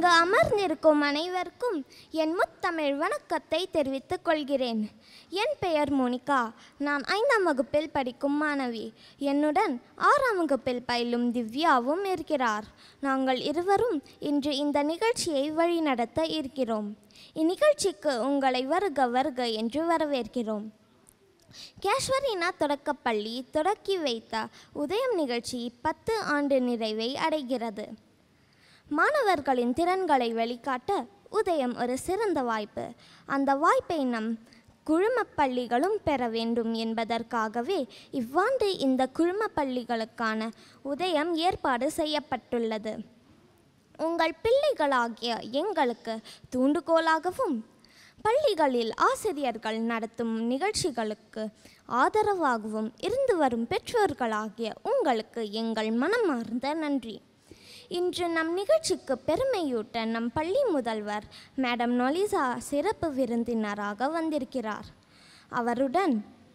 அமர்ந்திருக்கும் அனைவருக்கும் என் முத்தமிழ் வணக்கத்தை தெரிவித்துக் கொள்கிறேன் என் பெயர் மோனிகா நான் ஐந்தாம் வகுப்பில் படிக்கும் மாணவி என்னுடன் ஆறாம் வகுப்பில் பயிலும் திவ்யாவும் இருக்கிறார் நாங்கள் இருவரும் இன்று இந்த நிகழ்ச்சியை வழிநடத்த இருக்கிறோம் இந்நிகழ்ச்சிக்கு உங்களை வருக வருக என்று வரவேற்கிறோம் கேஷ்வரினா தொடக்கப்பள்ளி தொடக்கி வைத்த உதயம் நிகழ்ச்சி பத்து ஆண்டு நிறைவை அடைகிறது மாணவர்களின் திறன்களை வெளிக்காட்ட உதயம் ஒரு சிறந்த வாய்ப்பு அந்த வாய்ப்பை நம் குழுமப் பள்ளிகளும் பெற வேண்டும் என்பதற்காகவே இவ்வாண்டு இந்த குழுமப் பள்ளிகளுக்கான உதயம் ஏற்பாடு செய்யப்பட்டுள்ளது உங்கள் பிள்ளைகளாகிய எங்களுக்கு தூண்டுகோலாகவும் பள்ளிகளில் ஆசிரியர்கள் நடத்தும் நிகழ்ச்சிகளுக்கு ஆதரவாகவும் இருந்து வரும் பெற்றோர்களாகிய உங்களுக்கு எங்கள் மனமார்ந்த நன்றி இன்று நம் நிகழ்ச்சிக்கு பெருமையூட்ட நம் பள்ளி முதல்வர் மேடம் நொலிசா சிறப்பு விருந்தினராக வந்திருக்கிறார் அவருடன்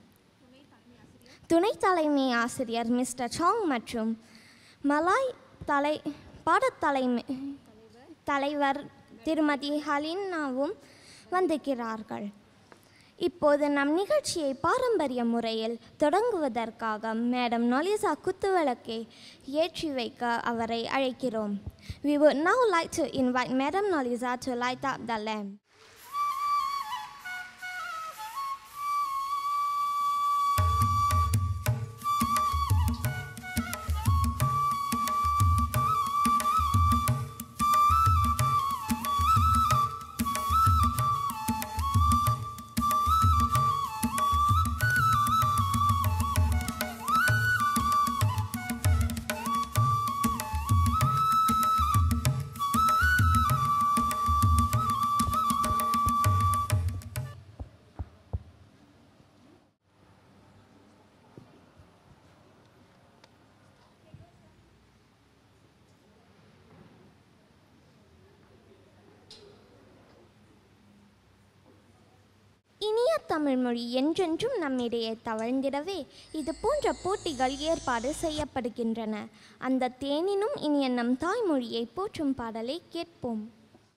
துணை தலைமை ஆசிரியர் மிஸ்டர் சாங் மற்றும் மலாய் தலை பாடத்தலைமை தலைவர் திருமதி ஹலினாவும் வந்திருக்கிறார்கள் இப்போது நம் நிகழ்ச்சியை பாரம்பரிய முறையில் தொடங்குவதற்காக மேடம் நொலிசா குத்துவிளக்கை ஏற்றி வைக்க அவரை அழைக்கிறோம் We would now like to invite Madam Nolisa to light up the lamp. இனிய தமிழ்மொழி என்றென்றும் நம்மிடையே தவழ்ந்திடவே இது போன்ற போட்டிகள் ஏற்பாடு செய்யப்படுகின்றன அந்த தேனினும் இனிய நம் தாய்மொழியை போற்றும் பாடலை கேட்போம்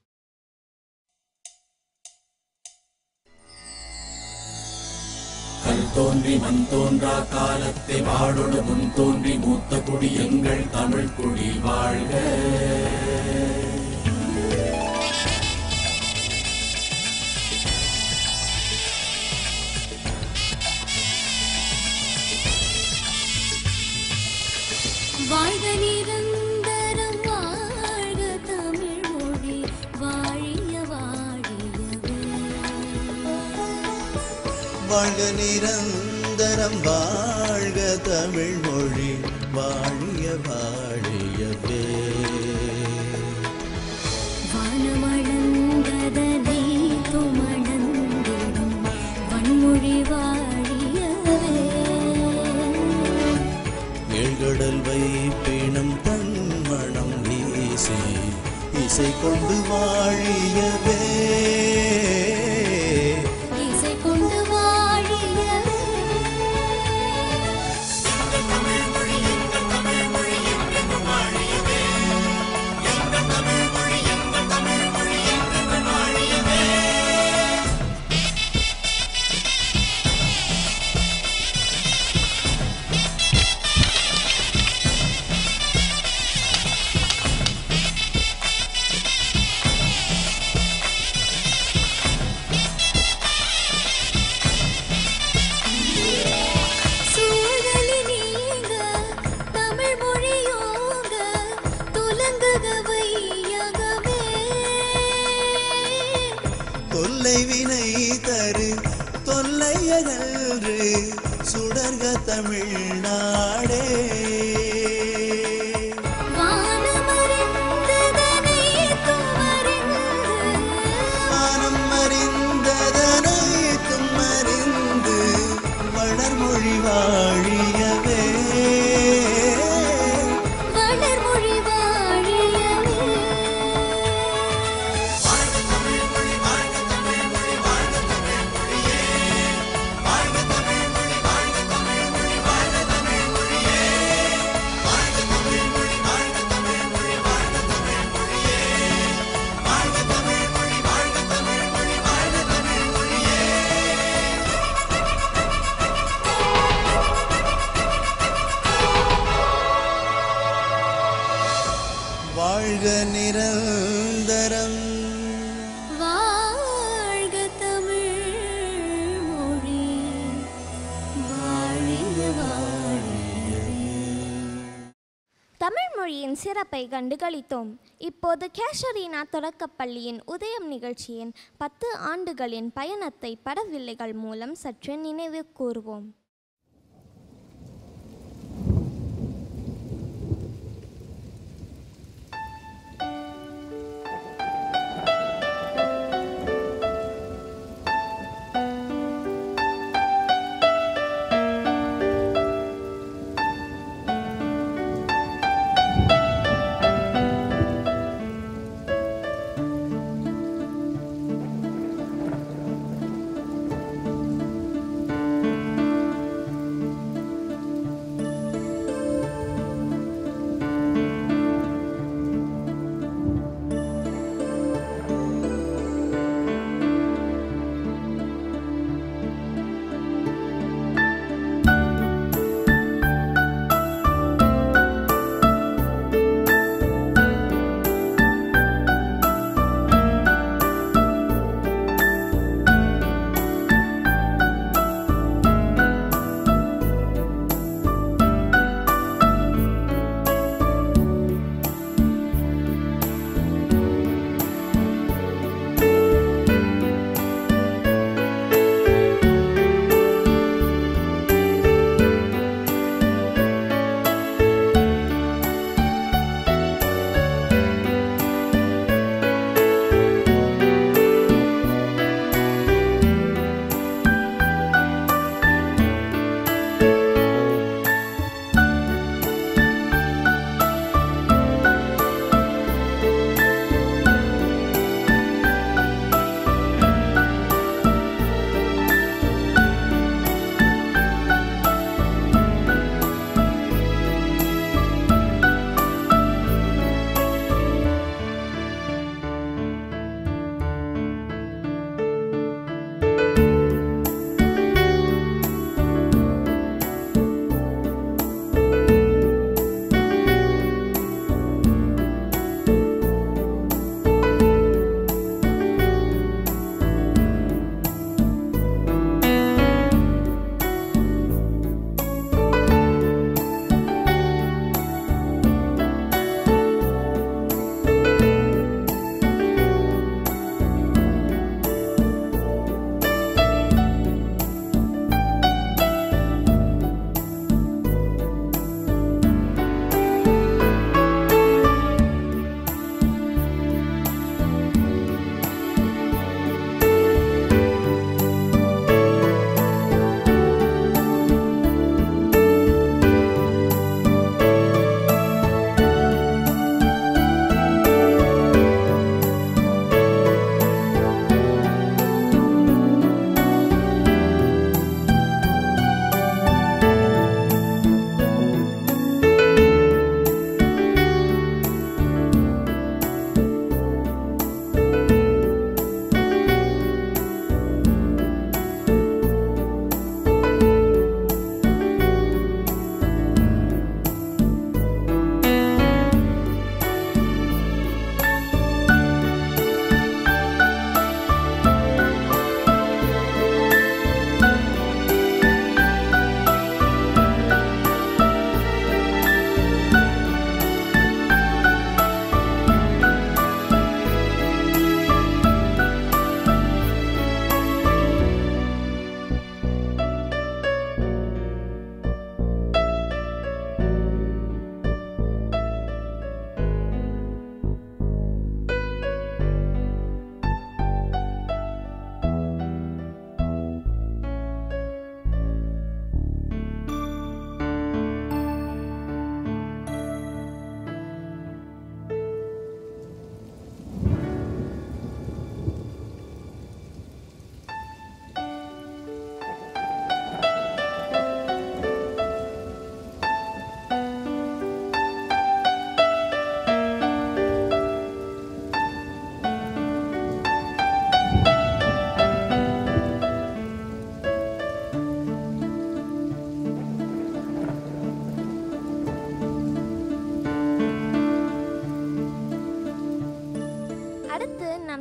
கல் தோன்றி மண் தோன்றா காலத்தை வாழொடு முன் தோன்றி மூத்த குடி எங்கள் தமிழ் குடி வாழ்க வாழ்க நிரந்தரம் வாழ்க தமிழ் மொழி வாழிய வாழியவே வாழ்க நிரந்தரம் வாழ்க தமிழ் மொழி வாழிய வாழியவே வானமளந்ததனை துமணந்திடும் வன்மொழி வாழியவே ஏழ்கடல் வைப்பினம் தன் மணம் வீசி இசை கொண்டு வாழியவே இசை கொண்டு வாழியவே சூழலி நீங்க தமிழ் மொழியோங்க துலங்குக வையகமே தொல்லை வினை தரு தொல்லையகன்று சுடர்க தமிழ்நாடே வானமறிந்ததனை துமறிந்து வானம் அறிந்ததனைத்தும் அறிந்து வளர்மொழி வாழியவே வளர்மொழி வாழியவே வாழ்க வாழ்க நிரந்தரம் வாழ்க தமிழ் மொழி வாழிய தமிழ் மொழியின் சிறப்பை கண்டுகளித்தோம் இப்போது கேஷரீனா தொடக்கப்பள்ளியின் உதயம் நிகழ்ச்சியின் பத்து ஆண்டுகளின் பயணத்தை படவில்லைகள் மூலம் சற்று நினைவு கூறுவோம்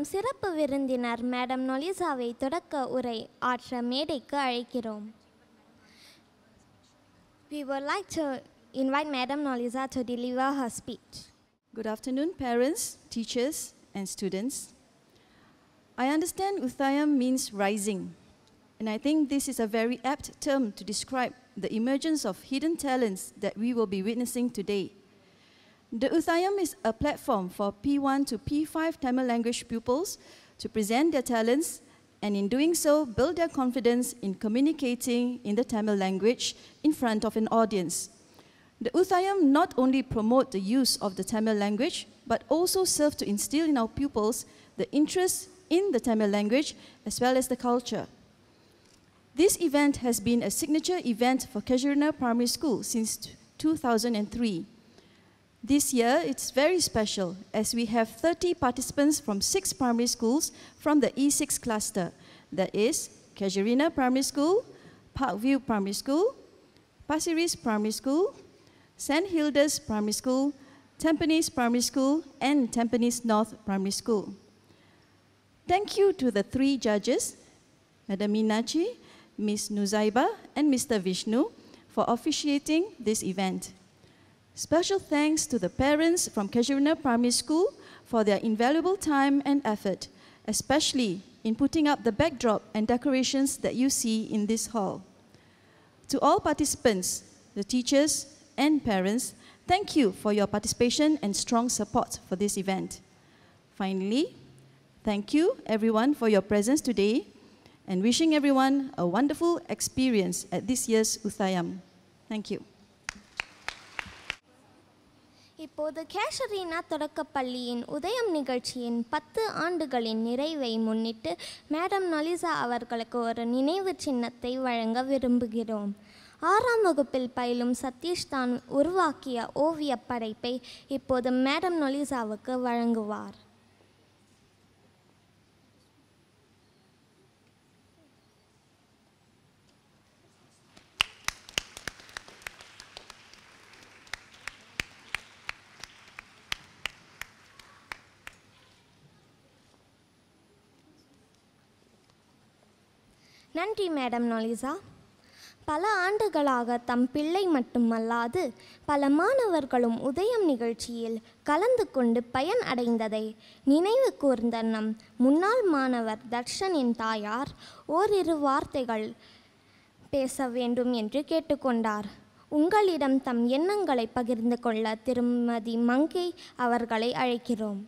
நம் சிறப்பு விருந்தினர் மேடம் நொலிசாவை தொடக்க உரை ஆற்ற மேடைக்கு அழைக்கிறோம் We would like to invite Madam Nolisa to deliver her speech. Good afternoon, parents, teachers, and students. I understand Uthayam means rising, and I think this is a very apt term to describe the emergence of hidden talents that we will be witnessing today. The Uthayam is a platform for P1 to P5 Tamil language pupils to present their talents and in doing so build their confidence in communicating in the Tamil language in front of an audience. The Uthayam not only promote the use of the Tamil language, but also serve to instill in our pupils the interest in the Tamil language as well as the culture. This event has been a signature event for Casuarina Primary School since t- 2003. This year, it's very special as we have 30 participants from six primary schools from the E6 cluster. That is Casuarina Primary School, Parkview Primary School, Pasiris Primary School, St. Hilda's Primary School, Tampines Primary School, and Tampines North Primary School. Thank you to the three judges, Madam Minachi, Ms. Nuzaiba, and Mr. Vishnu, for officiating this event. Special thanks to the parents from Casuarina Primary School for their invaluable time and effort, especially in putting up the backdrop and decorations that you see in this hall. To all participants, the teachers, and parents, thank you for your participation and strong support for this event. Finally, thank you everyone for your presence today and wishing everyone a wonderful experience at this year's Uthayam. Thank you. இப்போது கேஷரீனா தொடக்கப்பள்ளியின் உதயம் நிகழ்ச்சியின் பத்து ஆண்டுகளின் நிறைவை முன்னிட்டு madam நொலிசா அவர்களுக்கு ஒரு நினைவு சின்னத்தை வழங்க விரும்புகிறோம் ஆறாம் வகுப்பில் பயிலும் சதீஷ் தான் உருவாக்கிய ஓவியப் படைப்பை இப்போது மேடம் நொலிசாவுக்கு வழங்குவார் நன்றி மேடம் நொலிசா பல ஆண்டுகளாக தம் பிள்ளை மட்டுமல்லாது பல மாணவர்களும் உதயம் நிகழ்ச்சியில் கலந்து கொண்டு பயன் அடைந்ததை நினைவு கூர்ந்த நம் முன்னாள் மாணவர் தர்ஷனின் தாயார் ஓரிரு வார்த்தைகள் பேச வேண்டும் என்று கேட்டுக்கொண்டார் உங்களிடம் தம் எண்ணங்களை பகிர்ந்து கொள்ள திருமதி மங்கை அவர்களை அழைக்கிறோம்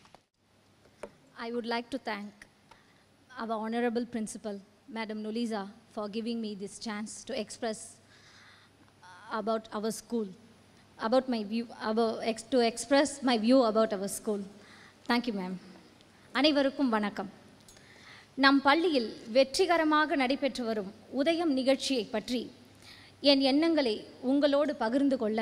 I would like to thank our Honorable Principal, Madam Nolisa, for giving me this chance to express uh, about our school, about my view, about ex- to express my view about our school. Thank you, ma'am. அனைவருக்கும் வணக்கம் நம் பள்ளியில் வெற்றிகரமாக நடைபெற்று வரும் உதயம் நிகழ்ச்சியை பற்றி என் எண்ணங்களை உங்களோடு பகிர்ந்து கொள்ள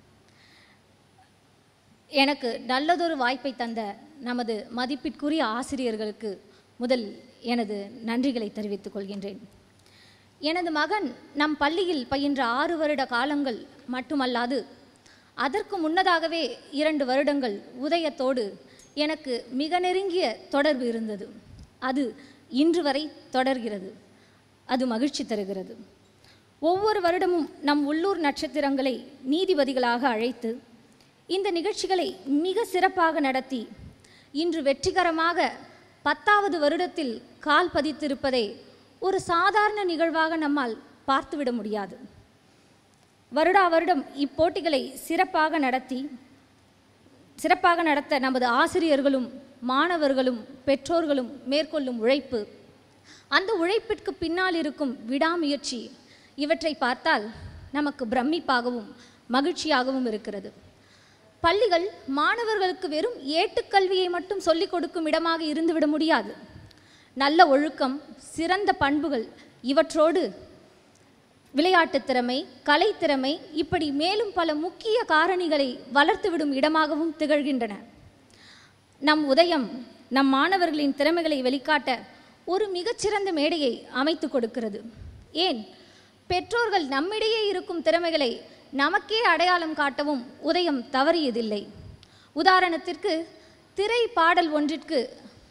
எனக்கு நல்லதொரு வாய்ப்பை தந்த நமது மதிப்பிற்குரிய ஆசிரியர்களுக்கு முதல் எனது நன்றிகளை தெரிவித்துக் கொள்கின்றேன் எனது மகன் நம் பள்ளியில் பயின்ற ஆறு வருட காலங்கள் மட்டுமல்லாது அதற்கு முன்னதாகவே இரண்டு வருடங்கள் உதயத்தோடு எனக்கு மிக நெருங்கிய தொடர்பு இருந்தது அது இன்று வரை தொடர்கிறது அது மகிழ்ச்சி தருகிறது ஒவ்வொரு வருடமும் நம் உள்ளூர் நட்சத்திரங்களை நீதிபதிகளாக அழைத்து இந்த நிகழ்ச்சிகளை மிக சிறப்பாக நடத்தி இன்று வெற்றிகரமாக பத்தாவது வருடத்தில் கால் பதித்திருப்பதை ஒரு சாதாரண நிகழ்வாக நம்மால் பார்த்துவிட முடியாது வருடா வருடம் இப்போட்டிகளை சிறப்பாக நடத்தி சிறப்பாக நடத்த நமது ஆசிரியர்களும் மாணவர்களும் பெற்றோர்களும் மேற்கொள்ளும் உழைப்பு அந்த உழைப்பிற்கு பின்னால் இருக்கும் விடாமுயற்சி இவற்றை பார்த்தால் நமக்கு பிரமிப்பாகவும் மகிழ்ச்சியாகவும் இருக்கிறது பள்ளிகள் மாணவர்களுக்கு வெறும் ஏட்டுக்கல்வியை மட்டும் சொல்லிக் கொடுக்கும் இடமாக இருந்துவிட முடியாது நல்ல ஒழுக்கம் சிறந்த பண்புகள் இவற்றோடு விளையாட்டுத் திறமை கலைத்திறமை இப்படி மேலும் பல முக்கிய காரணிகளை வளர்த்துவிடும் இடமாகவும் திகழ்கின்றன நம் உதயம் நம் மாணவர்களின் திறமைகளை வெளிக்காட்ட ஒரு மிகச்சிறந்த மேடையை அமைத்து கொடுக்கிறது ஏன் பெற்றோர்கள் நம்மிடையே இருக்கும் திறமைகளை நமக்கே அடையாளம் காட்டவும் உதயம் தவறியதில்லை உதாரணத்திற்கு திரை பாடல் ஒன்றிற்கு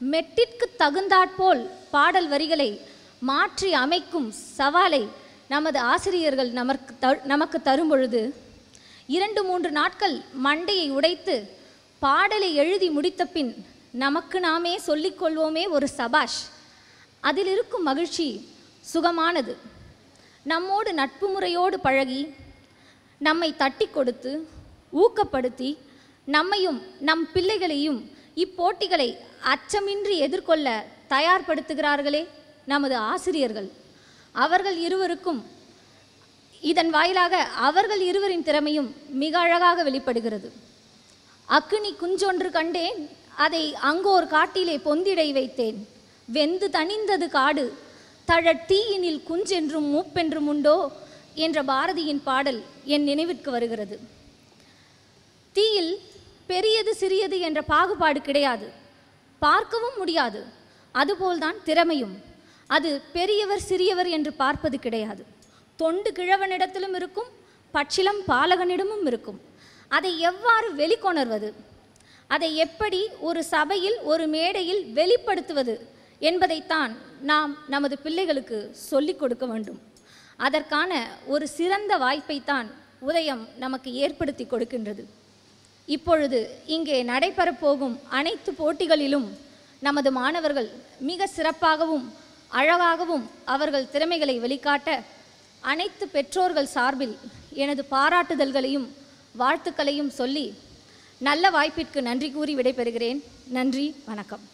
மெட்டிற்கு தகுந்தாற்போல் பாடல் வரிகளை மாற்றி அமைக்கும் சவாலை நமது ஆசிரியர்கள் நமக்கு த நமக்கு தரும் பொழுது இரண்டு மூன்று நாட்கள் மண்டையை உடைத்து பாடலை எழுதி முடித்த பின் நமக்கு நாமே சொல்லிக்கொள்வோமே ஒரு சபாஷ் அதில் இருக்கும் மகிழ்ச்சி சுகமானது நம்மோடு நட்பு முறையோடு பழகி நம்மை தட்டி கொடுத்து ஊக்கப்படுத்தி நம்மையும் நம் பிள்ளைகளையும் இப்போட்டிகளை அச்சமின்றி எதிர்கொள்ள தயார்படுத்துகிறார்களே நமது ஆசிரியர்கள் அவர்கள் இருவருக்கும் இதன் வாயிலாக அவர்கள் இருவரின் திறமையும் மிக அழகாக வெளிப்படுகிறது அக்கினி குஞ்சொன்று கண்டேன் அதை அங்கோர் காட்டிலே பொந்திடை வைத்தேன் வெந்து தணிந்தது காடு தழற் தீயினில் குஞ்சென்றும் மூப்பென்றும் உண்டோ என்ற பாரதியின் பாடல் என் நினைவிற்கு வருகிறது தீயில் பெரியது சிறியது என்ற பாகுபாடு கிடையாது பார்க்கவும் முடியாது அதுபோல்தான் திறமையும் அது பெரியவர் சிறியவர் என்று பார்ப்பது கிடையாது தொண்டு கிழவனிடத்திலும் இருக்கும் பச்சிலம் பாலகனிடமும் இருக்கும் அதை எவ்வாறு வெளிக்கொணர்வது அதை எப்படி ஒரு சபையில் ஒரு மேடையில் வெளிப்படுத்துவது என்பதைத்தான் நாம் நமது பிள்ளைகளுக்கு சொல்லிக் கொடுக்க வேண்டும் அதற்கான ஒரு சிறந்த வாய்ப்பைத்தான் உதயம் நமக்கு ஏற்படுத்தி கொடுக்கின்றது இப்பொழுது இங்கே நடைபெறப் போகும் அனைத்து போட்டிகளிலும் நமது மாணவர்கள் மிக சிறப்பாகவும் அழகாகவும் அவர்கள் திறமைகளை வெளிக்காட்ட அனைத்து பெற்றோர்கள் சார்பில் எனது பாராட்டுதல்களையும் வாழ்த்துக்களையும் சொல்லி நல்ல வாய்ப்பிற்கு நன்றி கூறி விடைபெறுகிறேன் நன்றி வணக்கம்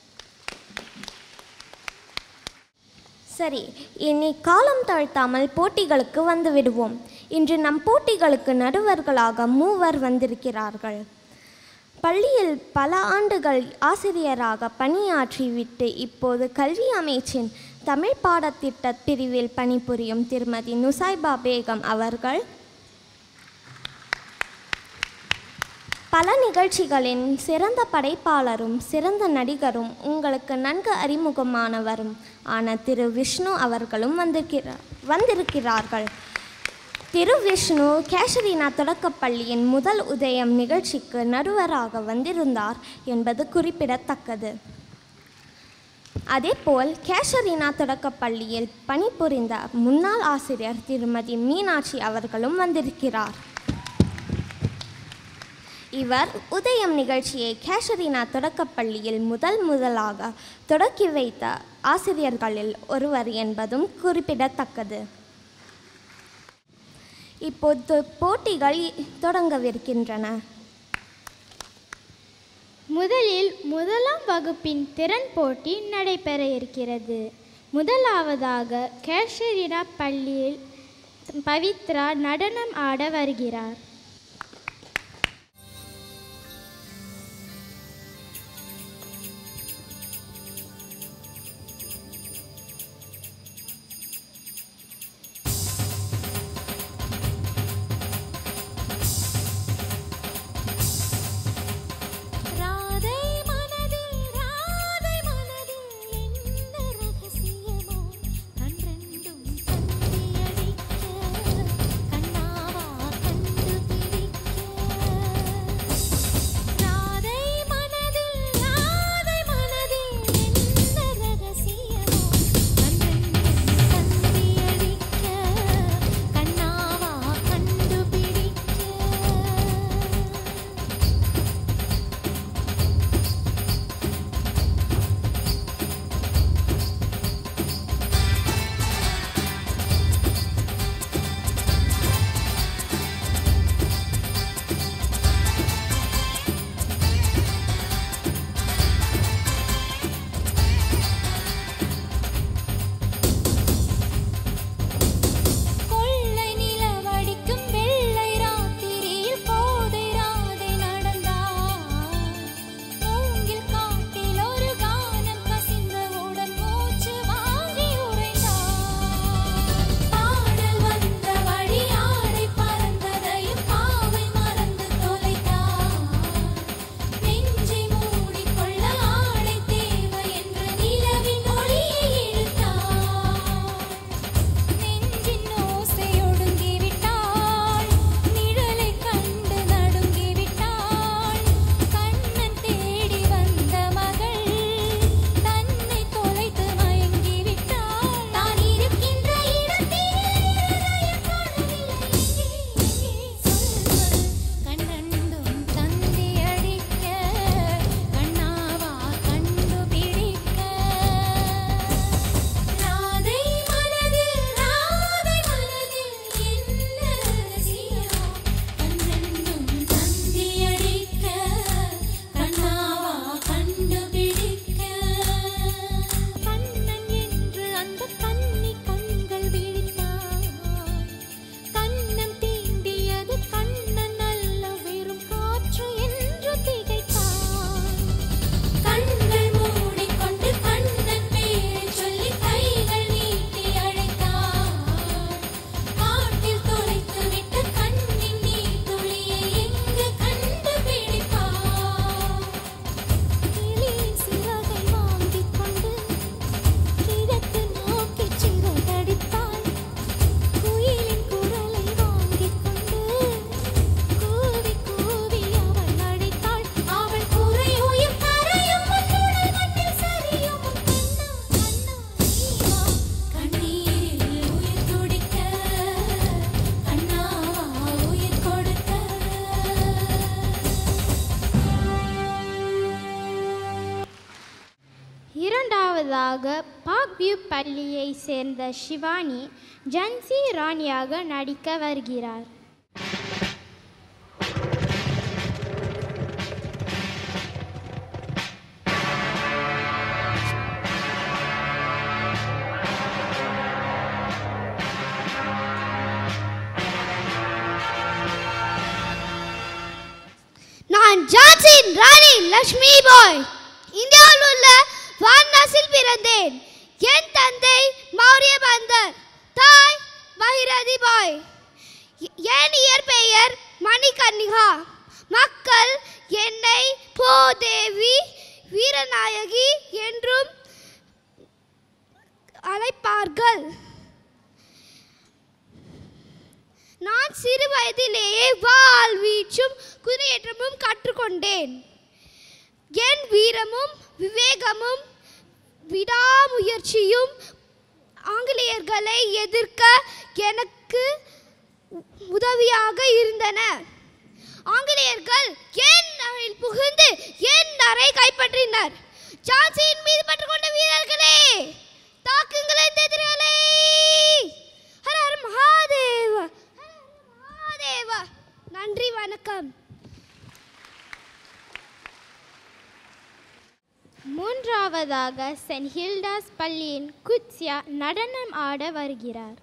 சரி இனி காலம் தாழ்த்தாமல் போட்டிகளுக்கு வந்து விடுவோம் இன்று நம் போட்டிகளுக்கு நடுவர்களாக மூவர் வந்திருக்கிறார்கள் பள்ளியில் பல ஆண்டுகள் ஆசிரியராக பணியாற்றிவிட்டு இப்போது கல்வி அமைச்சின் தமிழ் பாடத்திட்ட பிரிவில் பணிபுரியும் திருமதி நுசைபா பேகம் அவர்கள் பல நிகழ்ச்சிகளின் சிறந்த படைப்பாளரும் சிறந்த நடிகரும் உங்களுக்கு நன்கு அறிமுகமானவரும் ஆன திரு விஷ்ணு அவர்களும் வந்திருக்கிறார் வந்திருக்கிறார்கள் திரு விஷ்ணு கேஷரினா தொடக்கப்பள்ளியின் முதல் உதயம் நிகழ்ச்சிக்கு நடுவராக வந்திருந்தார் என்பது குறிப்பிடத்தக்கது அதேபோல் கேஷரினா தொடக்கப்பள்ளியில் பணிபுரிந்த முன்னாள் ஆசிரியர் திருமதி மீனாட்சி அவர்களும் வந்திருக்கிறார் இவர் உதயம் நிகழ்ச்சியை கேஷரினா தொடக்கப்பள்ளியில் முதல் முதலாக தொடக்கி வைத்த ஆசிரியர்களில் ஒருவர் என்பதும் குறிப்பிடத்தக்கது இப்போது போட்டிகள் தொடங்கவிருக்கின்றன முதலில் முதலாம் வகுப்பின் திறன் போட்டி நடைபெற இருக்கிறது முதலாவதாக கேஷரினா பள்ளியில் பவித்ரா நடனம் ஆட வருகிறார் ராதை மனதில் ராதை மனதில் என்ன ரகசியமோ கன்றெண்டும் சந்தியடிக்க கண்ணாவா கண்டு மூன்றாவதாக பாக்வியூ பள்ளியை சேர்ந்த ஷிவானி ஜன்சி ராணியாக நடிக்க வருகிறார் நான் ஜான்சின் ராணி லக்ஷ்மி பாய் இந்தியாவில் உள்ள வாரணாசியில் பிறந்தேன் என் தந்தை மௌரிய பந்தர் தாய் பகிரதி பாய் எ- என் இயற்பெயர் மணிகர்ணிகா மக்கள் என்னை போதேவி வீரநாயகி என்றும் அழைப்பார்கள் நான் சிறு வயதிலேயே வாள் வீச்சும் குதிரையேற்றமும் கற்றுக்கொண்டேன் என் வீரமும் விவேகமும் விடாமுயற்சியும் ஆங்கிலேயர்களை எதிர்க்க எனக்கு உ- உதவியாக இருந்தன ஆங்கிலேயர்கள் என் அறையில் புகுந்து என் அறை கைப்பற்றினர் ஜான்சியின் மீது பற்றுக்கொண்ட வீரர்களே தாக்குங்கள் இந்த எதிரிகளை ஹர ஹர மகாதேவ ஹர ஹர மகாதேவ நன்றி வணக்கம் மூன்றாவதாக சென்ட் ஹில்டாஸ் பள்ளியின் குத்சியா நடனம் ஆட வருகிறார்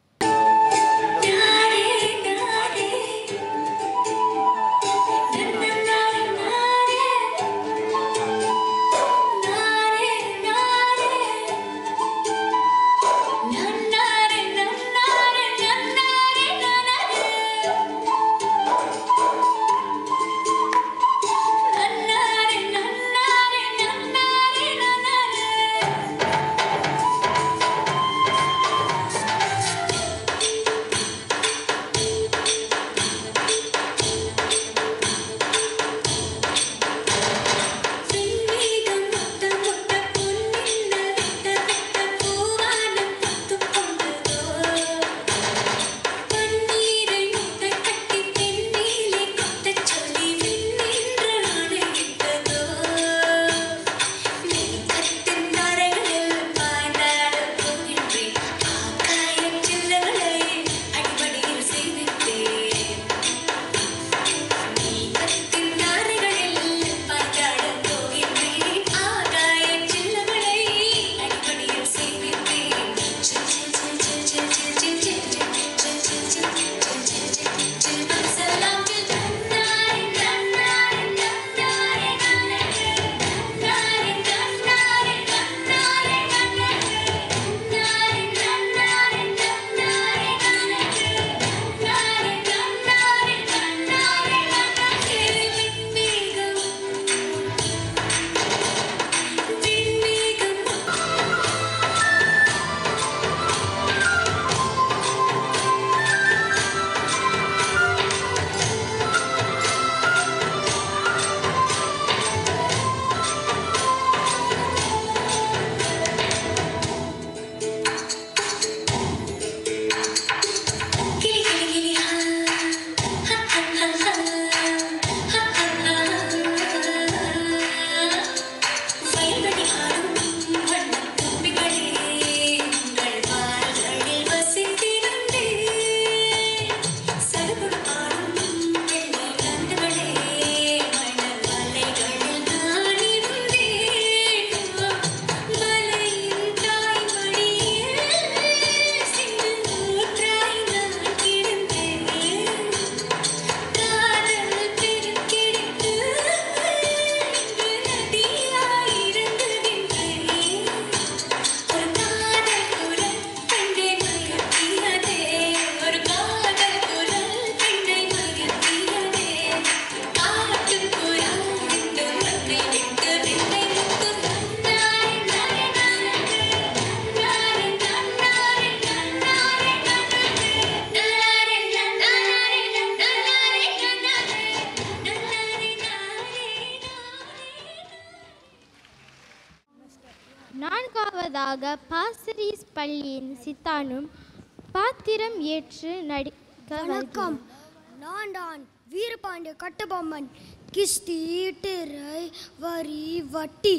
நான்காவதாக பாசரிஸ் பள்ளியின் சித்தானும் பாத்திரம் ஏற்று நடிக்க வணக்கம் வருகிறார். நான் தான் வீரபாண்டிய கட்டபொம்மன் கிஸ்தி திரை வரி வட்டி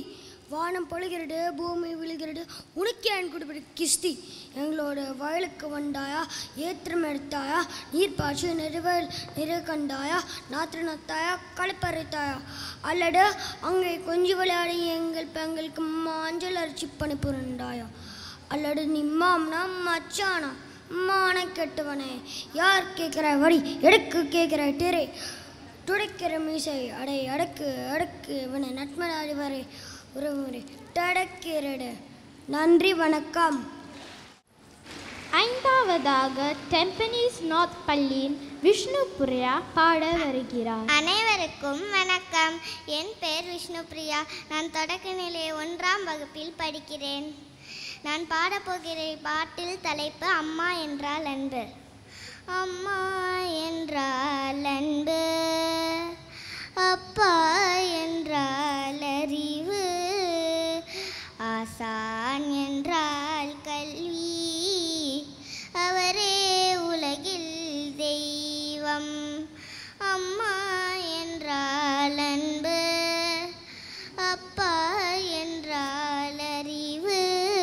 வானம் பொழுகிறது பூமி விழுகிறது உனக்கே என் குடிப்பிடி கிஸ்தி எங்களோட வயலுக்கு வந்தாயா ஏத்திரம் எடுத்தாயா நீர் பாய்ச்சி நிறைவேல் நிறை கண்டாயா நாற்று நத்தாயா களப்பறைத்தாயா அல்லது அங்கே கொஞ்சி விளையாடி எங்கள் பெண்களுக்கு மாஞ்சல் அரிசி பணி புரண்டாயா அல்லது நிம்மாம்னா மச்சானா மான கெட்டவனே யார் கேட்குற வரி எடுக்கு கேட்குற டேரே துடைக்கிற மீசை அடை அடக்கு அடக்கு இவனை நட்மனாடி வரை உறவுமுறை தடக்கிறடு நன்றி வணக்கம் ஐந்தாவதாக டெம்பனீஸ் நார்த் பள்ளியின் விஷ்ணு பிரியா பாட வருகிறார் அனைவருக்கும் வணக்கம் என் பெயர் விஷ்ணுபிரியா நான் தொடக்க நிலை ஒன்றாம் வகுப்பில் படிக்கிறேன் நான் பாடப்போகிற பாட்டில் தலைப்பு அம்மா என்றால் அன்பு அம்மா என்றால் அன்பு அப்பா என்றால் அறிவு ஆசான் என்றால் கல்வி அவரே உலகில் தெய்வம் அம்மா என்றால் அன்பு அப்பா என்றால் அறிவு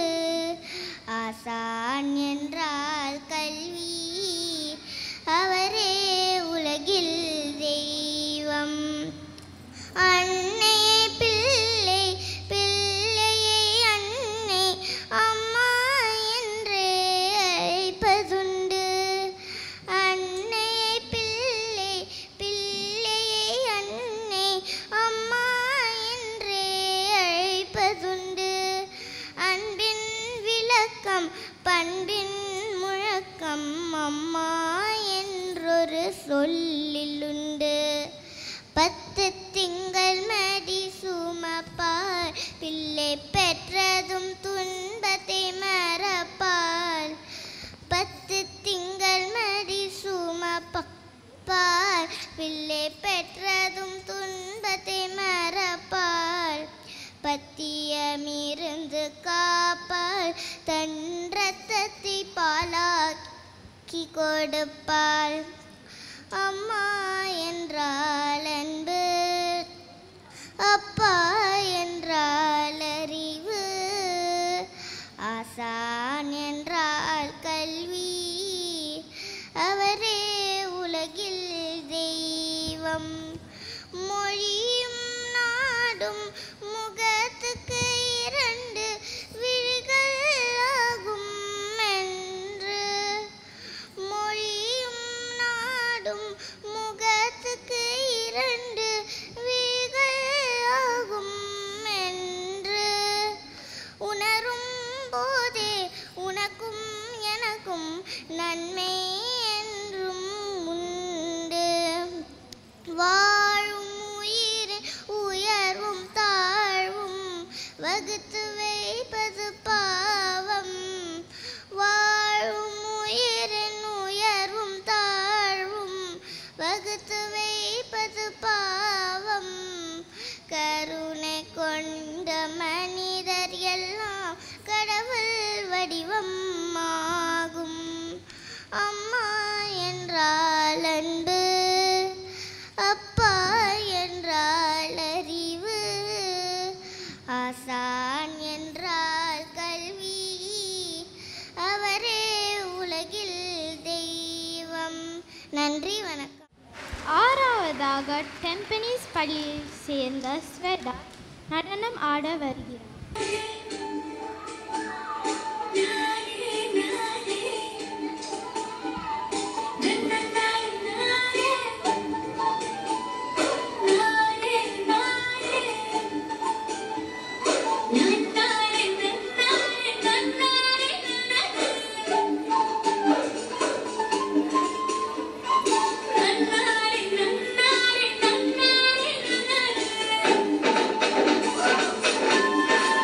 ஆசான் என்றால் கல்வி அவரே உலகில் தெய்வம் அன்னை பிள்ளை பிள்ளையை அன்னை அம்மா என்றே அழைப்பதுண்டு அன்னை பிள்ளை பிள்ளையை அன்னை அம்மா என்றே அழைப்பதுண்டு அன்பின் விளக்கம் பண்பின் முழக்கம் அம்மா என்றொரு சொல்லிலுண்டு பத்து திங்கள் மடி சுமப்பார் பிள்ளை பெற்றதும் துன்பத்தை மறப்பார் பத்து திங்கள் மடி சுமப்பார் பிள்ளை பெற்றதும் துன்பத்தை மறப்பார் பத்தியமிருந்து காப்பாள் தன் ரத்தத்தை பாலாக்கி கொடுப்பாள் அம்மா என்றால் அன்பு அப்பா என்றால் அறிவு ஆசான் என்றால் கல்வி அவரே உலகில் தெய்வம் மொழியும் நாடும் முகத்துக்கு இரண்டு விழிகள் ஆகும் என்று மொழியும் நாடும் முகத்துக்கு இரண்டு விழிகள் ஆகும் என்று உணரும் போதே உனக்கும் எனக்கும் நன்மை என்றும் உண்டு வாழும் உயிரின் உயர்வும் தாழ்வும் வகுத்து வைப்பது பாவம் வாழும் உயிரின் உயர்வும் தாழ்வும் வகுத்து வைப்பது பாவம் கருணை கொண்ட மனிதர் எல்லாம் கடவுள் வடிவம் ஆகும் அம்மா என்றால் அன்பு அப்பா என்றால் அறிவு ஆசான் என்றால் கல்வி அவரே உலகில் தெய்வம் நன்றி வணக்கம் ஆறாவதாக டெம்பனீஸ் பள்ளியை சேர்ந்த ஸ்வேதா நடனம் ஆட வருகிறார் நன்னாரி நன்னாரி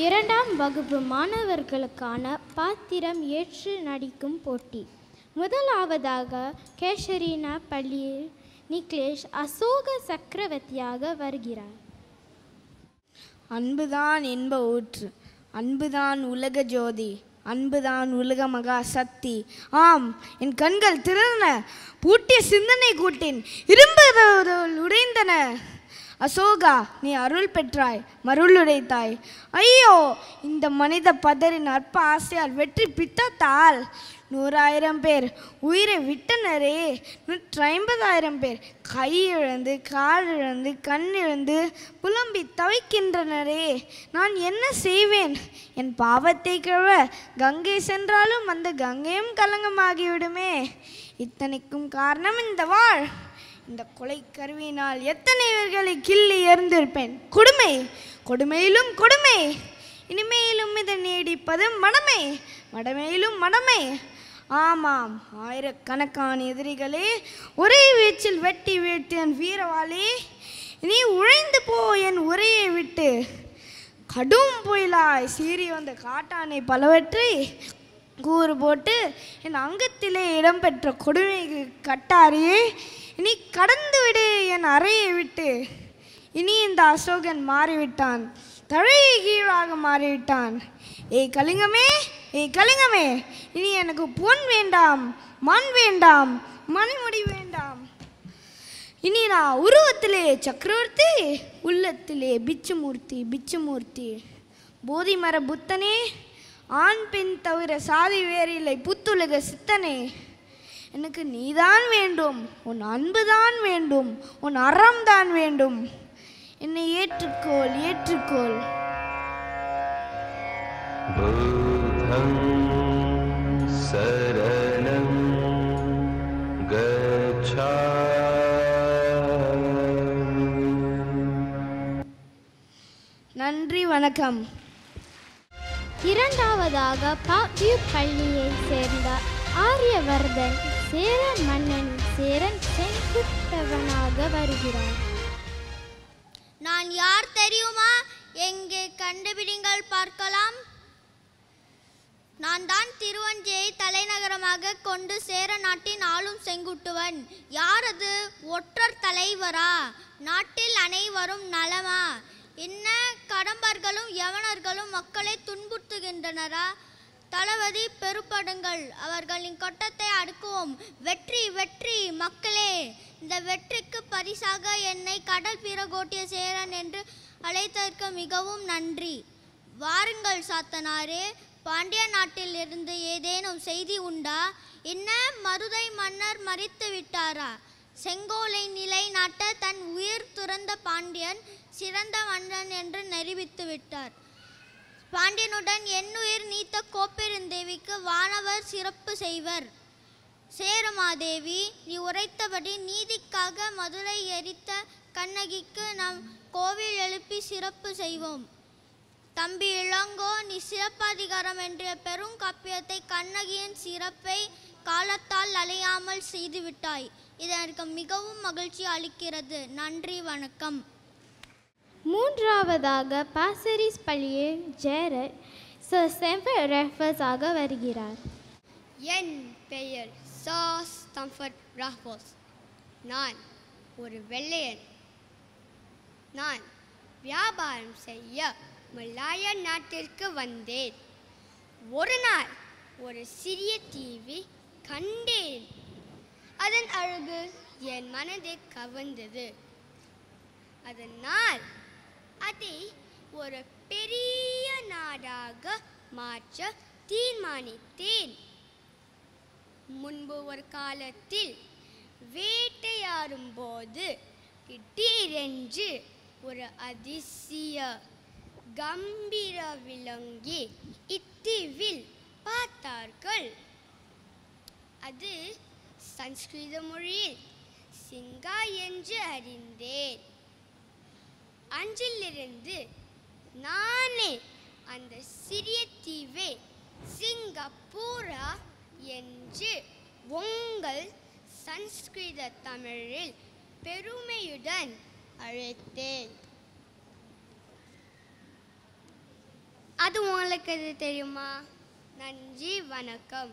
இரண்டாம் வகுப்பு மாணவர்களுக்கான பாத்திரம் ஏற்று நடிக்கும் போட்டி முதலாவதாக கேஷரினா பள்ளியில் நிக்லேஷ் அசோக சக்கரவர்த்தியாக வருகிறார் அன்புதான் இன்ப ஊற்று அன்புதான் உலக ஜோதி அன்புதான் உலக மகா சக்தி ஆம் என் கண்கள் திறந்தன பூட்டிய சிந்தனை கூட்டின் இரும்பு தோல் உடைந்தன அசோகா நீ அருள் பெற்றாய் மருள் உடைத்தாய் ஐயோ இந்த மனித பதரின் அற்ப ஆசையால் வெற்றி பித்தத்தால் நூறாயிரம் பேர் உயிரை விட்டனரே நூற்றி ஐம்பதாயிரம் பேர் கை இழந்து கால் இழந்து கண் இழந்து புலம்பி தவிக்கின்றனரே நான் என்ன செய்வேன் என் பாவத்தை கழுவ கங்கை சென்றாலும் அந்த கங்கையும் கலங்கமாகிவிடுமே இத்தனைக்கும் காரணம் இந்த வாழ் இந்த கொலை கருவியினால் எத்தனை பேர்களை கிள்ளி எறிந்திருப்பேன் கொடுமை கொடுமையிலும் கொடுமை இனிமேலும் இதை நீடிப்பது மடமை மடமையிலும் மடமை ஆமாம் ஆயிரக்கணக்கான எதிரிகளே ஒரே வீச்சில் வெட்டி வீழ்த்தியன் வீரவாளே நீ உழைந்து போ என் உரையை விட்டு கடும் புயலாய் சீறி வந்த காட்டானை பலவற்றை கூறு போட்டு என் அங்கத்திலே இடம்பெற்ற கொடுமை கட்டாரியே இனி கடந்து விடு என் அறையை விட்டு இனி இந்த அசோகன் மாறிவிட்டான் தழையை கீழாக மாறிவிட்டான் ஏய் கலிங்கமே ஏய் கலிங்கமே இனி எனக்கு பொன் வேண்டாம் மண் வேண்டாம் மணிமுடி வேண்டாம் இனி நான் உருவத்திலே சக்கரவர்த்தி உள்ளத்திலே பிச்சுமூர்த்தி பிச்சுமூர்த்தி போதி மர புத்தனே ஆண் பெண் தவிர சாதி வேறில்லை புத்துலக சித்தனே எனக்கு நீதான் வேண்டும் உன் அன்புதான் வேண்டும் உன் அறம்தான் வேண்டும் என்னை ஏற்றுக்கோள் ஏற்றுக்கோள் बुद्धं शरणं गच्छामि நன்றி வணக்கம் இரண்டாவதாக பாப்யூ பள்ளியை சேர்ந்த ஆரியவர்தன் சேர மன்னன் சேரன் செங்குட்டவனாக வருகிறார் நான் யார் தெரியுமா எங்கே கண்டுபிடிங்கள் பார்க்கலாம் நான் தான் திருவஞ்சியை தலைநகரமாக கொண்டு சேர நாட்டின் ஆளும் செங்குட்டுவன் யார் அது ஒற்றர் தலைவரா நாட்டில் அனைவரும் நலமா என்ன கடம்பர்களும் யவனர்களும் மக்களை துன்புறுத்துகின்றனரா தளபதி பெருப்படுங்கள் அவர்களின் கொட்டத்தை அடுக்குவோம் வெற்றி வெற்றி மக்களே இந்த வெற்றிக்கு பரிசாக என்னை கடல் பிறகோட்டிய சேரன் என்று அழைத்ததற்கு மிகவும் நன்றி வாருங்கள் சாத்தனாரே பாண்டிய நாட்டில் இருந்து ஏதேனும் செய்தி உண்டா என்ன மருதை மன்னர் மறித்து விட்டாரா செங்கோலை நிலைநாட்ட தன் உயிர் துறந்த பாண்டியன் சிறந்த மன்னன் என்று நிரூபித்து விட்டார் பாண்டியனுடன் என்னுயிர் நீத்த கோப்பெருந்தேவிக்கு வானவர் சிறப்பு செய்வர் சேரமாதேவி நீ உரைத்தபடி நீதிக்காக மதுரை எரித்த கண்ணகிக்கு நாம் கோவில் எழுப்பி சிறப்பு செய்வோம் தம்பி இளங்கோ நீ சிறப்பாதிகாரம் என்ற பெரும் காப்பியத்தை கண்ணகியின் சிறப்பை காலத்தால் அலையாமல் செய்துவிட்டாய் இது எனக்கு மிகவும் மகிழ்ச்சி அளிக்கிறது நன்றி வணக்கம் மூன்றாவதாக பாசரிஸ் பள்ளியில் ஜெரட் சர் செம்பர் ரெஃபர்ஸாக வருகிறார் என் பெயர் சாஸ் கம்ஃபர்ட் ராஃபோஸ் நான் ஒரு வெள்ளையன் நான் வியாபாரம் செய்ய மலாயா நாட்டிற்கு வந்தேன் ஒரு நாள் ஒரு சிறிய தீவை கண்டேன் அதன் அழகு என் மனதை கவர்ந்தது அதனால் அதை ஒரு பெரிய நாடாக மாற்ற தீர்மானித்தேன் முன்பு ஒரு காலத்தில் வேட்டையாடும் போது திடீரென்று ஒரு அதிசய கம்பீர விலங்கி இத்தீவில் பார்த்தார்கள் அது சன்ஸ்கிருத மொழியில் சிங்கா என்று அறிந்தேன் அன்றிலிருந்து நானே அந்த சிறிய தீவை சிங்கப்பூரா என்று உங்கள் சன்ஸ்கிருத தமிழில் பெருமையுடன் அழைத்தேன் அது உங்களுக்கு எது தெரியுமா நன்றி வணக்கம்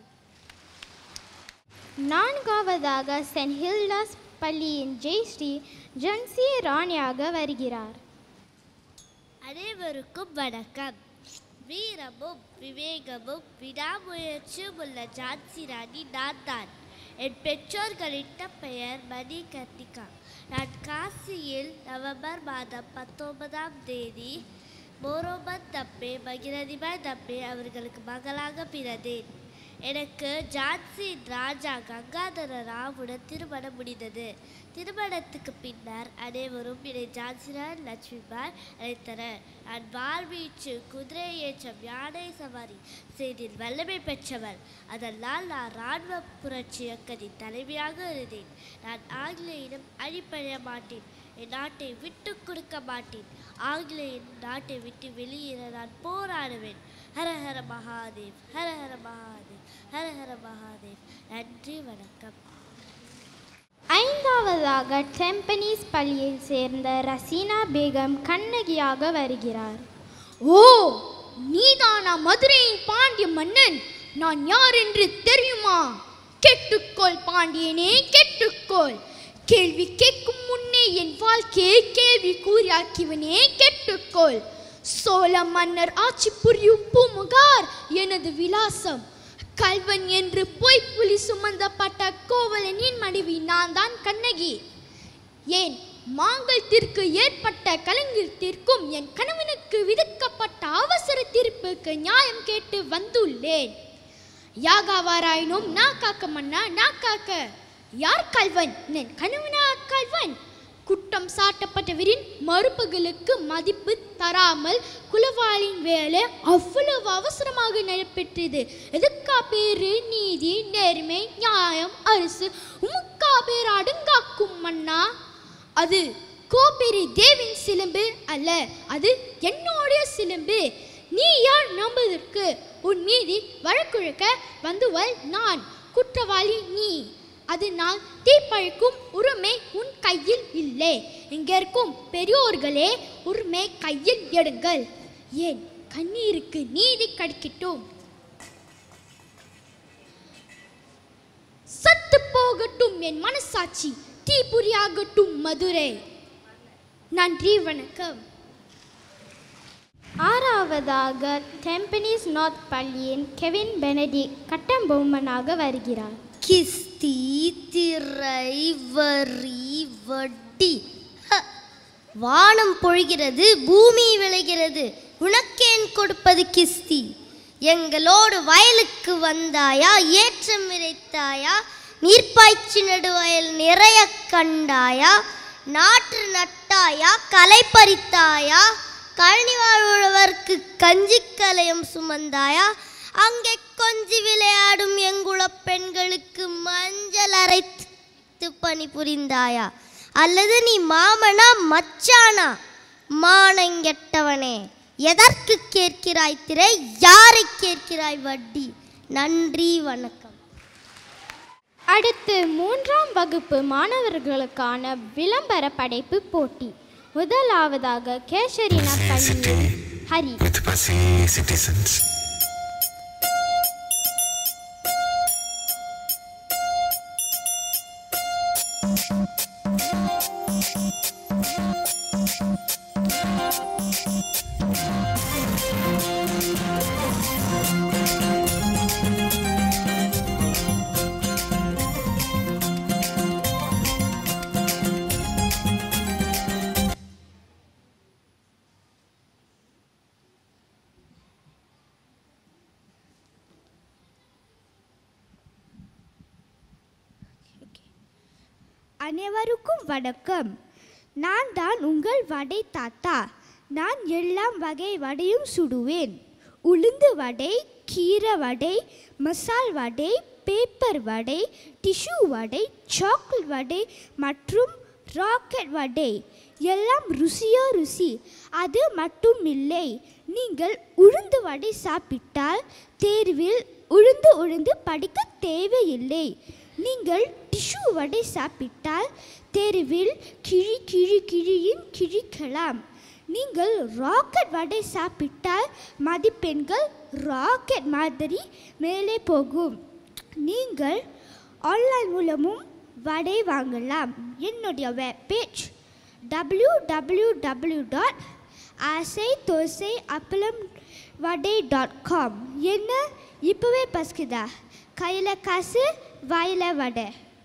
நான்காவதாக சென்ட் ஹில்டாஸ் பள்ளியின் ஜெயஸ்ரீ ஜன்சி ராணியாக வருகிறார் அனைவருக்கும் வணக்கம் வீரமும் விவேகமும் விடாமுயற்சியும் உள்ள ஜான்சி ராணி நான் தான் என் பெற்றோர்களிட்ட பெயர் மணி கர்த்திகா நான் காசியில் நவம்பர் மாதம் பத்தொன்பதாம் தேதி மோரோபன் தப்பே பகிரதிபாய் தப்பே அவர்களுக்கு மகளாக பிறந்தேன் எனக்கு ஜான்சியின் ராஜா கங்காதர ராவுடன் திருமணம் முடிந்தது திருமணத்துக்கு பின்னர் அனைவரும் என்னை ஜான்சிரான் லட்சுமிபாய் அழைத்தனர் நான் வாழ்வீச்சு குதிரை ஏற்றம் யானை சவாரி செய்தில் வல்லமை பெற்றவர் அதனால் நான் இராணுவ புரட்சி இயக்கத்தின் தலைவியாக இருந்தேன் நான் ஆங்கிலேயிடம் அடிப்படைய மாட்டேன் என் நாட்டை விட்டு கொடுக்க மாட்டேன் ஆங்கிலேயன் நாட்டை விட்டு வெளியேற நான் போராடுவேன் ஹர ஹர மகாதேவ் ஹர ஹர மகாதேவ் ஹர ஹர மகாதேவ் நன்றி வணக்கம் ஐந்தாவதாக டெம்பனீஸ் பள்ளியை சேர்ந்த ரசீனா பேகம் கண்ணகியாக வருகிறார் ஓ நீதானா மதுரையின் பாண்டிய மன்னன் நான் யார் என்று தெரியுமா கெட்டுக்கோள் பாண்டியனே கெட்டுக்கோள் கேள்வி கேட்கும் முன்னே என் வாழ்க்கையை கேள்வி கூறியாக்கியவனே கெட்டுக்கோள் சோழ மன்னர் ஆட்சி புரியும் பூமுகார் எனது விலாசம் கல்வன் என்று பொய் புலி சுமந்தப்பட்ட கோவலனின் மனைவி நான் தான் கண்ணகி ஏன் மாங்கல்யத்திற்கு ஏற்பட்ட கலங்கத்திற்கும் என் கணவனுக்கு விதிக்கப்பட்ட அவசர தீர்ப்புக்கு நியாயம் கேட்டு வந்துள்ளேன் யாகாவாராயினும் நான் காக்க மன்னா நான் காக்க யார் கல்வன் என் கணவனா கல்வன் குற்றம் சாட்டப்பட்டவரின் மறுப்புகளுக்கு மதிப்பு தராமல் குலவாளின் வேலை அவ்வளவு அவசரமாக நடைபெற்றது எதுக்கா பேரு நீதி நேர்மை நியாயம் அரசு உமுக்கா பேர் அடங்காக்கும் மன்னா அது கோபெரி தேவின் சிலம்பு அல்ல அது என்னுடைய சிலம்பு நீ யார் நம்புவதற்கு உன் மீதி வழக்குழுக்க வந்துவள் நான் குற்றவாளி நீ அது நான் தீப்பழிக்கும் உரிமை உன் கையில் இல்லை இங்க இருக்கும் பெரியோர்களே உரிமை கையில் எடுங்கள் ஏன் கண்ணீருக்கு நீதி கிடைக்கட்டும் சத்து போகட்டும் என் மனசாட்சி தீபுரியாகட்டும் மதுரை நன்றி வணக்கம் ஆறாவதாக டெம்பனீஸ் நார்த் பள்ளியின் கெவின் பெனடிக் கட்டம்பொம்மனாக வருகிறார் கிஸ்தி திரை வரி வட்டி ஹ! வானம் பொழிகிறது பூமி விளைகிறது உனக்கேன் கொடுப்பது கிஸ்தி எங்களோடு வயலுக்கு வந்தாயா ஏற்றம் இறைத்தாயா நீர்ப்பாய்ச்சி நடுவயல் நிறைய கண்டாயா நாற்று நட்டாயா களை பறித்தாயா கழனி வாழ்வதற்கு கஞ்சி கலையம் சுமந்தாயா அங்கே கொஞ்சி விளையாடும் எங்குளப் பெண்களுக்கு மஞ்சள் அரைத்து பணி புரிந்தாயா அல்லது நீ மாமனா மச்சானா மானங்கெட்டவனே எதற்கு கேட்கிறாய் திரை யாரை கேட்கிறாய் வட்டி நன்றி வணக்கம் அடுத்து மூன்றாம் வகுப்பு மாணவர்களுக்கான விளம்பர படைப்பு போட்டி முதலாவதாக கேசரினா பள்ளியில் ஹரி with fussy citizens. அனைவருக்கும் வணக்கம் நான் தான் உங்கள் வடை தாத்தா நான் எல்லாம் வகை வடையும் சுடுவேன் உளுந்து வடை கீரை வடை மசால் vada paper vada tissue vada chocolate vada மற்றும் ராக்கெட் வடை எல்லாம் ருசியோ ருசி அது மட்டும் இல்லை நீங்கள் உளுந்து வடை சாப்பிட்டால் தேர்வில் உழுந்து உழுந்து படிக்க தேவையில்லை நீங்கள் டிஷ்யூ வடை சாப்பிட்டால் தெருவில் கிழி கிழி கிழியும் கிழிக்கலாம் நீங்கள் ராக்கெட் வடை சாப்பிட்டால் மதிப்பெண்கள் ராக்கெட் மாதிரி மேலே போகும் நீங்கள் ஆன்லைன் மூலமும் வடை வாங்கலாம் என்னுடைய web page W W W dot ஆசை தோசை அப்பளம் வடை டாட் காம் என்ன இப்போவே பசிக்குதா கையில் காசு வாயில் வடை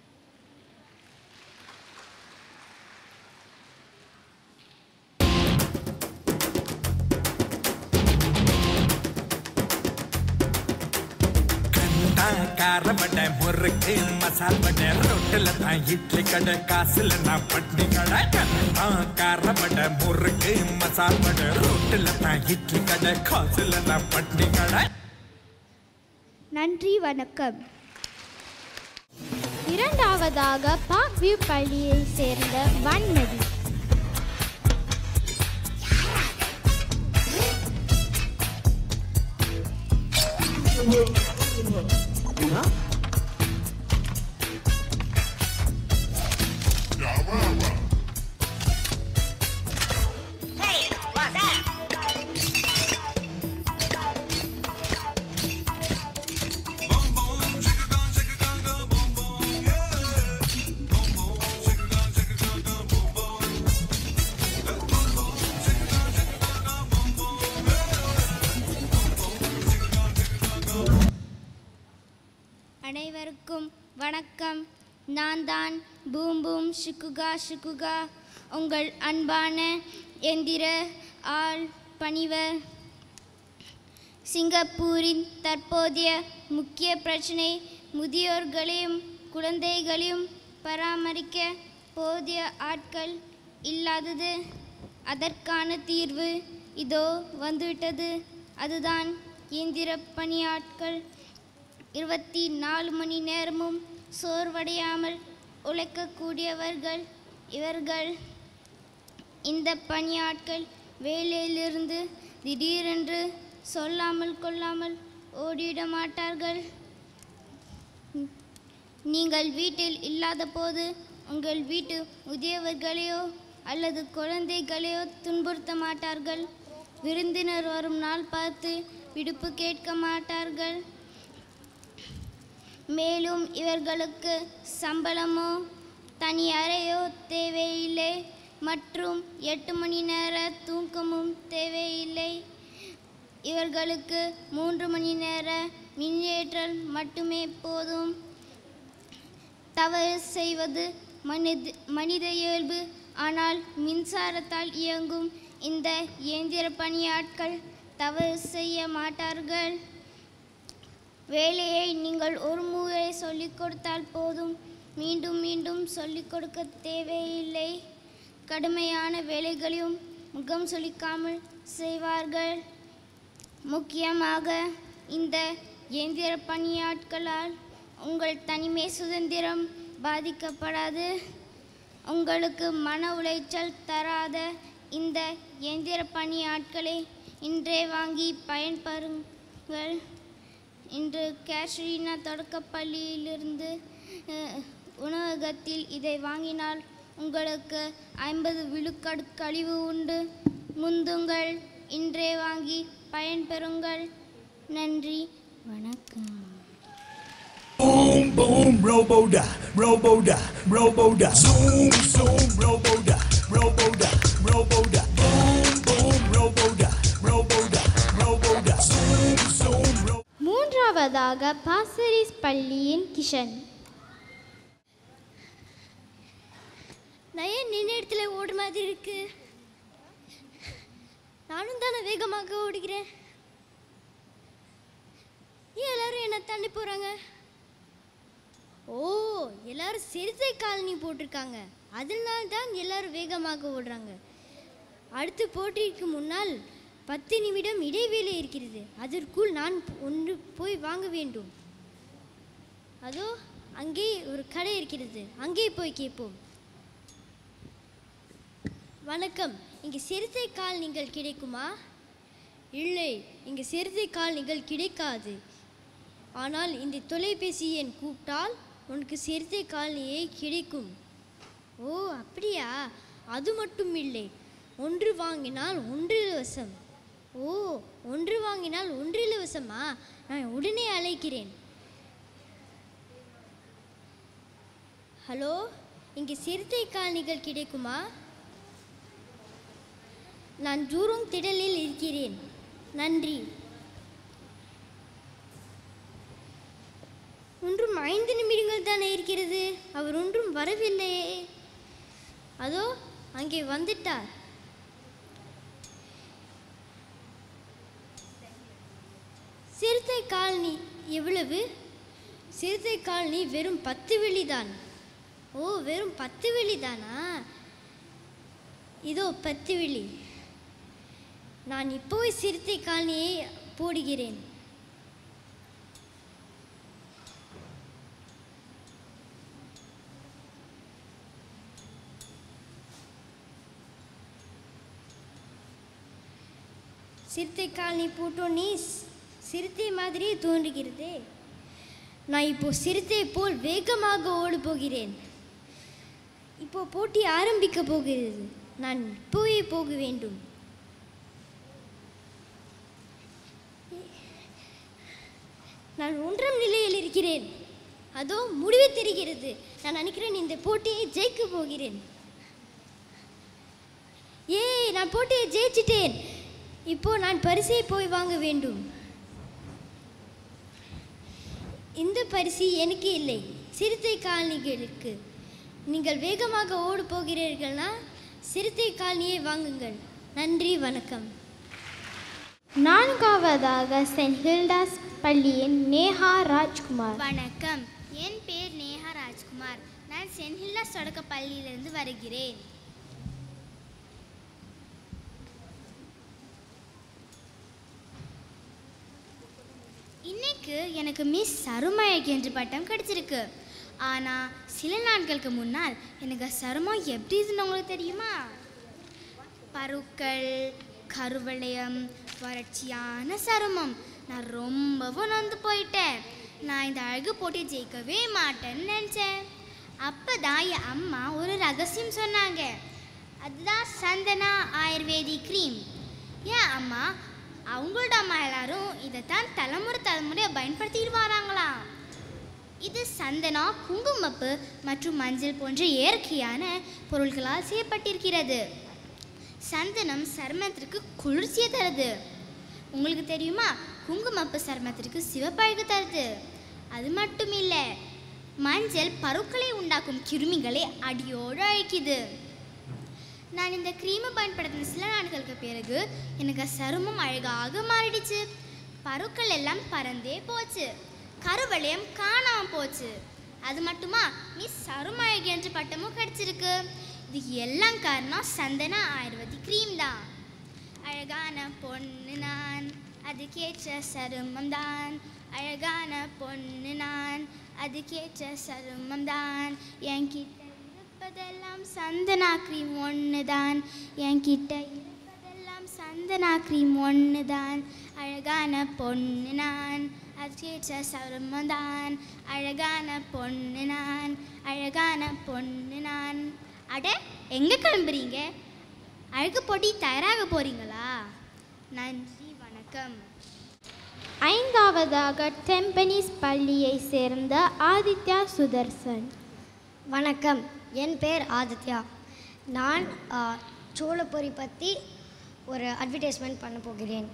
கார வடை முறுக்கு மசால் வடை ரொட்டில தான் இட்லி கடை காசுல நான் பட்னி கடை கார வடை முறுக்கு மசால் வடை ரொட்டில தான் இட்லி கடை காசுல நான் பட்னி கடை நன்றி வணக்கம் இரண்டாவதாக பார்க் வியூ பள்ளியை சேர்ந்த வன்மதி அனைவருக்கும் வணக்கம் நான் தான் பூம் பூம் ஷுக்குகா ஷுக்குகா உங்கள் அன்பான எந்திர ஆள் பணிவர் சிங்கப்பூரின் தற்போதைய முக்கிய பிரச்சனை முதியோர்களையும் குழந்தைகளையும் பராமரிக்க போதிய ஆட்கள் இல்லாதது அதற்கான தீர்வு இதோ வந்துவிட்டது அதுதான் இயந்திர பணியாட்கள் இருபத்தி நாலு மணி நேரமும் சோர்வடையாமல் உழைக்கக்கூடியவர்கள் இவர்கள் இந்த பணியாட்கள் வேலையிலிருந்து திடீரென்று சொல்லாமல் கொள்ளாமல் ஓடிட மாட்டார்கள் நீங்கள் வீட்டில் இல்லாத போது உங்கள் வீட்டு முதியவர்களையோ அல்லது குழந்தைகளையோ துன்புறுத்த மாட்டார்கள் விருந்தினர் வரும் நாள் பார்த்து விடுப்பு கேட்க மாட்டார்கள் மேலும் இவர்களுக்கு சம்பளமோ தனி அறையோ தேவையில்லை மற்றும் எட்டு மணி நேர தூக்கமும் தேவையில்லை இவர்களுக்கு மூன்று மணி நேர மின்னேற்றல் மட்டுமே போதும் தவறு செய்வது மனித மனித இயல்பு ஆனால் மின்சாரத்தால் இயங்கும் இந்த இயந்திர பணியாட்கள் தவறு செய்ய மாட்டார்கள் வேலையை நீங்கள் ஒரு முறை சொல்லிக் கொடுத்தால் போதும் மீண்டும் மீண்டும் சொல்லிக் கொடுக்க தேவையில்லை கடுமையான வேலைகளையும் முகம் சுளிக்காமல் செய்வார்கள் முக்கியமாக இந்த இயந்திர பணியாட்களால் உங்கள் தனிமை சுதந்திரம் பாதிக்கப்படாது உங்களுக்கு மன உளைச்சல் தராத இந்த இயந்திர பணியாட்களை இன்றே வாங்கி பயன்பெறுங்கள் இன்று கேஷ்ரீனா தொடக்கப்பள்ளியிலிருந்து அஹ், உணவகத்தில் இதை வாங்கினால் உங்களுக்கு ஐம்பது விழுக்காடு கழிவு உண்டு முந்துங்கள் இன்றே வாங்கி பயன்பெறுங்கள் நன்றி வணக்கம் Boom, boom, robo-da, robo-da, robo-da. Zoom, zoom, robo-da, robo-da, robo-da. Boom, boom, robo-da, robo-da, robo-da. Zoom, zoom, ro- மூன்றாவதாக பாசரிஸ் பள்ளியின் கிஷன் நான் ஏன் நின்ன இடத்துல ஓடுற மாதிரி இருக்கு நானும் தானே வேகமாக ஓடுகிறேன் ஏன் எல்லாரும் என்ன தள்ளி போறாங்க ஓ எல்லாரும் சிறுத்தை காலனி போட்டிருக்காங்க அதனால தான் எல்லாரும் வேகமாக ஓடுறாங்க அடுத்த போட்டிக்கு முன்னால் பத்து நிமிடம் இடைவேளை இருக்கிறது அதற்குள் நான் ஒன்று போய் வாங்க வேண்டும் அதோ அங்கே ஒரு கடை இருக்கிறது அங்கே போய் கேட்போம் வணக்கம் இங்கே சிறுத்தை கால் நீங்கள் கிடைக்குமா இல்லை இங்கே சிறுத்தை கால் நீங்கள் கிடைக்காது ஆனால் இந்த தொலைபேசி எண் கூப்பிட்டால் உனக்கு சிறுத்தை காலனியே கிடைக்கும் ஓ அப்படியா அது மட்டும் இல்லை ஒன்று வாங்கினால் ஒன்று இலவசம் ஓ ஒன்று வாங்கினால் ஒன்று இலவசமா நான் உடனே அழைக்கிறேன் ஹலோ இங்கே சிறுத்தை காலனிகள் கிடைக்குமா நான் ஜூரோங் திடலில் இருக்கிறேன் நன்றி ஒன்றும் ஐந்து நிமிடங்கள் தானே இருக்கிறது அவர் ஒன்றும் வரவில்லையே அதோ அங்கே வந்துட்டார் சிறுத்தை காலனி எவ்வளவு சிறுத்தை காலனி வெறும் பத்து வெள்ளிதான் ஓ வெறும் பத்து வெள்ளிதானா இதோ பத்து வெள்ளி நான் இப்போவே சிறுத்தை காலனியை போடுகிறேன் சிறுத்தை காலனி போட்டோன்னே ஸ்- சிறுத்தை மாதிரியே தோன்றுகிறதே நான் இப்போ சிறுத்தை போல் வேகமாக ஓட போகிறேன் இப்போ போட்டி ஆரம்பிக்க போகிறது நான் இப்போவே போக வேண்டும் நான் ஒன்றாம் நிலையில் இருக்கிறேன் அதோ முடிவு தெரிகிறது நான் நினைக்கிறேன் இந்த போட்டியை ஜெயிக்க போகிறேன் ஏய் நான் போட்டியை ஜெயிச்சிட்டேன் இப்போ நான் பரிசை போய் வாங்க வேண்டும் இந்த பரிசு எனக்கு இல்லை சிறுத்தை காலனிகளுக்கு நீங்கள் வேகமாக ஓடு போகிறீர்கள்னா சிறுத்தை காலனியை வாங்குங்கள் நன்றி வணக்கம் நான்காவதாக சென்ட் ஹில்டாஸ் பள்ளியின் நேஹா ராஜ்குமார் வணக்கம் என் பேர் நேஹா ராஜ்குமார் நான் சென்ட் ஹில்லாஸ் தொடக்க பள்ளியிலிருந்து வருகிறேன் இன்னைக்கு எனக்கு மிஸ் சருமழகி என்ற பட்டம் கிடைச்சிருக்கு ஆனால் சில நாட்களுக்கு முன்னால் எனக்கு சருமம் எப்படி இருந்துன்னு உங்களுக்கு தெரியுமா பருக்கள் கருவளையம் வறட்சியான சருமம் நான் ரொம்பவும் நொந்து போயிட்டேன் நான் இந்த அழகு போட்டி ஜெயிக்கவே மாட்டேன்னு நினச்சேன் அப்போ தான் என் அம்மா ஒரு ரகசியம் சொன்னாங்க அதுதான் சந்தனா ஆயுர்வேதிக் க்ரீம் ஏன் அம்மா அவங்களோட அம்மா எல்லாரும் இதைத்தான் தலைமுறை தலைமுறையாக பயன்படுத்திட்டு வராங்களாம் இது சந்தனா குங்குமப்பு மற்றும் மஞ்சள் போன்ற இயற்கையான பொருட்களால் செய்யப்பட்டிருக்கிறது சந்தனம் சருமத்திற்கு குளிர்ச்சியை தருது உங்களுக்கு தெரியுமா குங்குமப்பு சருமத்திற்கு சிவப்பழகு தருது அது மட்டும் இல்லை மஞ்சள் பருக்களை உண்டாக்கும் கிருமிகளை அடியோடு அழிக்குது நான் இந்த க்ரீமை பயன்படுத்தின சில நாட்களுக்கு பிறகு எனக்கு சருமம் அழகாக மாறிடுச்சு பருக்கள் எல்லாம் பறந்தே போச்சு கருவளையம் காணாம போச்சு அது மட்டுமா மிஸ் சருமழகி என்ற பட்டமும் கிடைச்சிருக்கு இதுக்கு எல்லாம் காரணம் சந்தனா ஆயுர்வேதிக் க்ரீம் தான் அழகான பொண்ணு நான் அதுக்கேற்ற சருமம் தான் அழகான பொண்ணு நான் அதுக்கேற்ற சருமம் தான் என்கிட்ட இருப்பதெல்லாம் சந்தனா க்ரீம் ஒன்று தான் என்கிட்ட இருப்பதெல்லாம் சந்தனா க்ரீம் ஒன்று தான் அழகான பொண்ணு நான் அதுக்கேற்ற சருமம் தான் அழகான பொண்ணு நான் அழகான பொண்ணு நான் அட எங்கே கிளம்புறீங்க அழகு போட்டி தயாராக போறீங்களா நன்றி வணக்கம் ஐந்தாவதாக டெம்பனிஸ் பள்ளியை சேர்ந்த ஆதித்யா சுதர்சன் வணக்கம் என் பேர் ஆதித்யா நான் ஆ, சோளப்பொரி பற்றி ஒரு அட்வர்டைஸ்மெண்ட் பண்ண போகிறேன்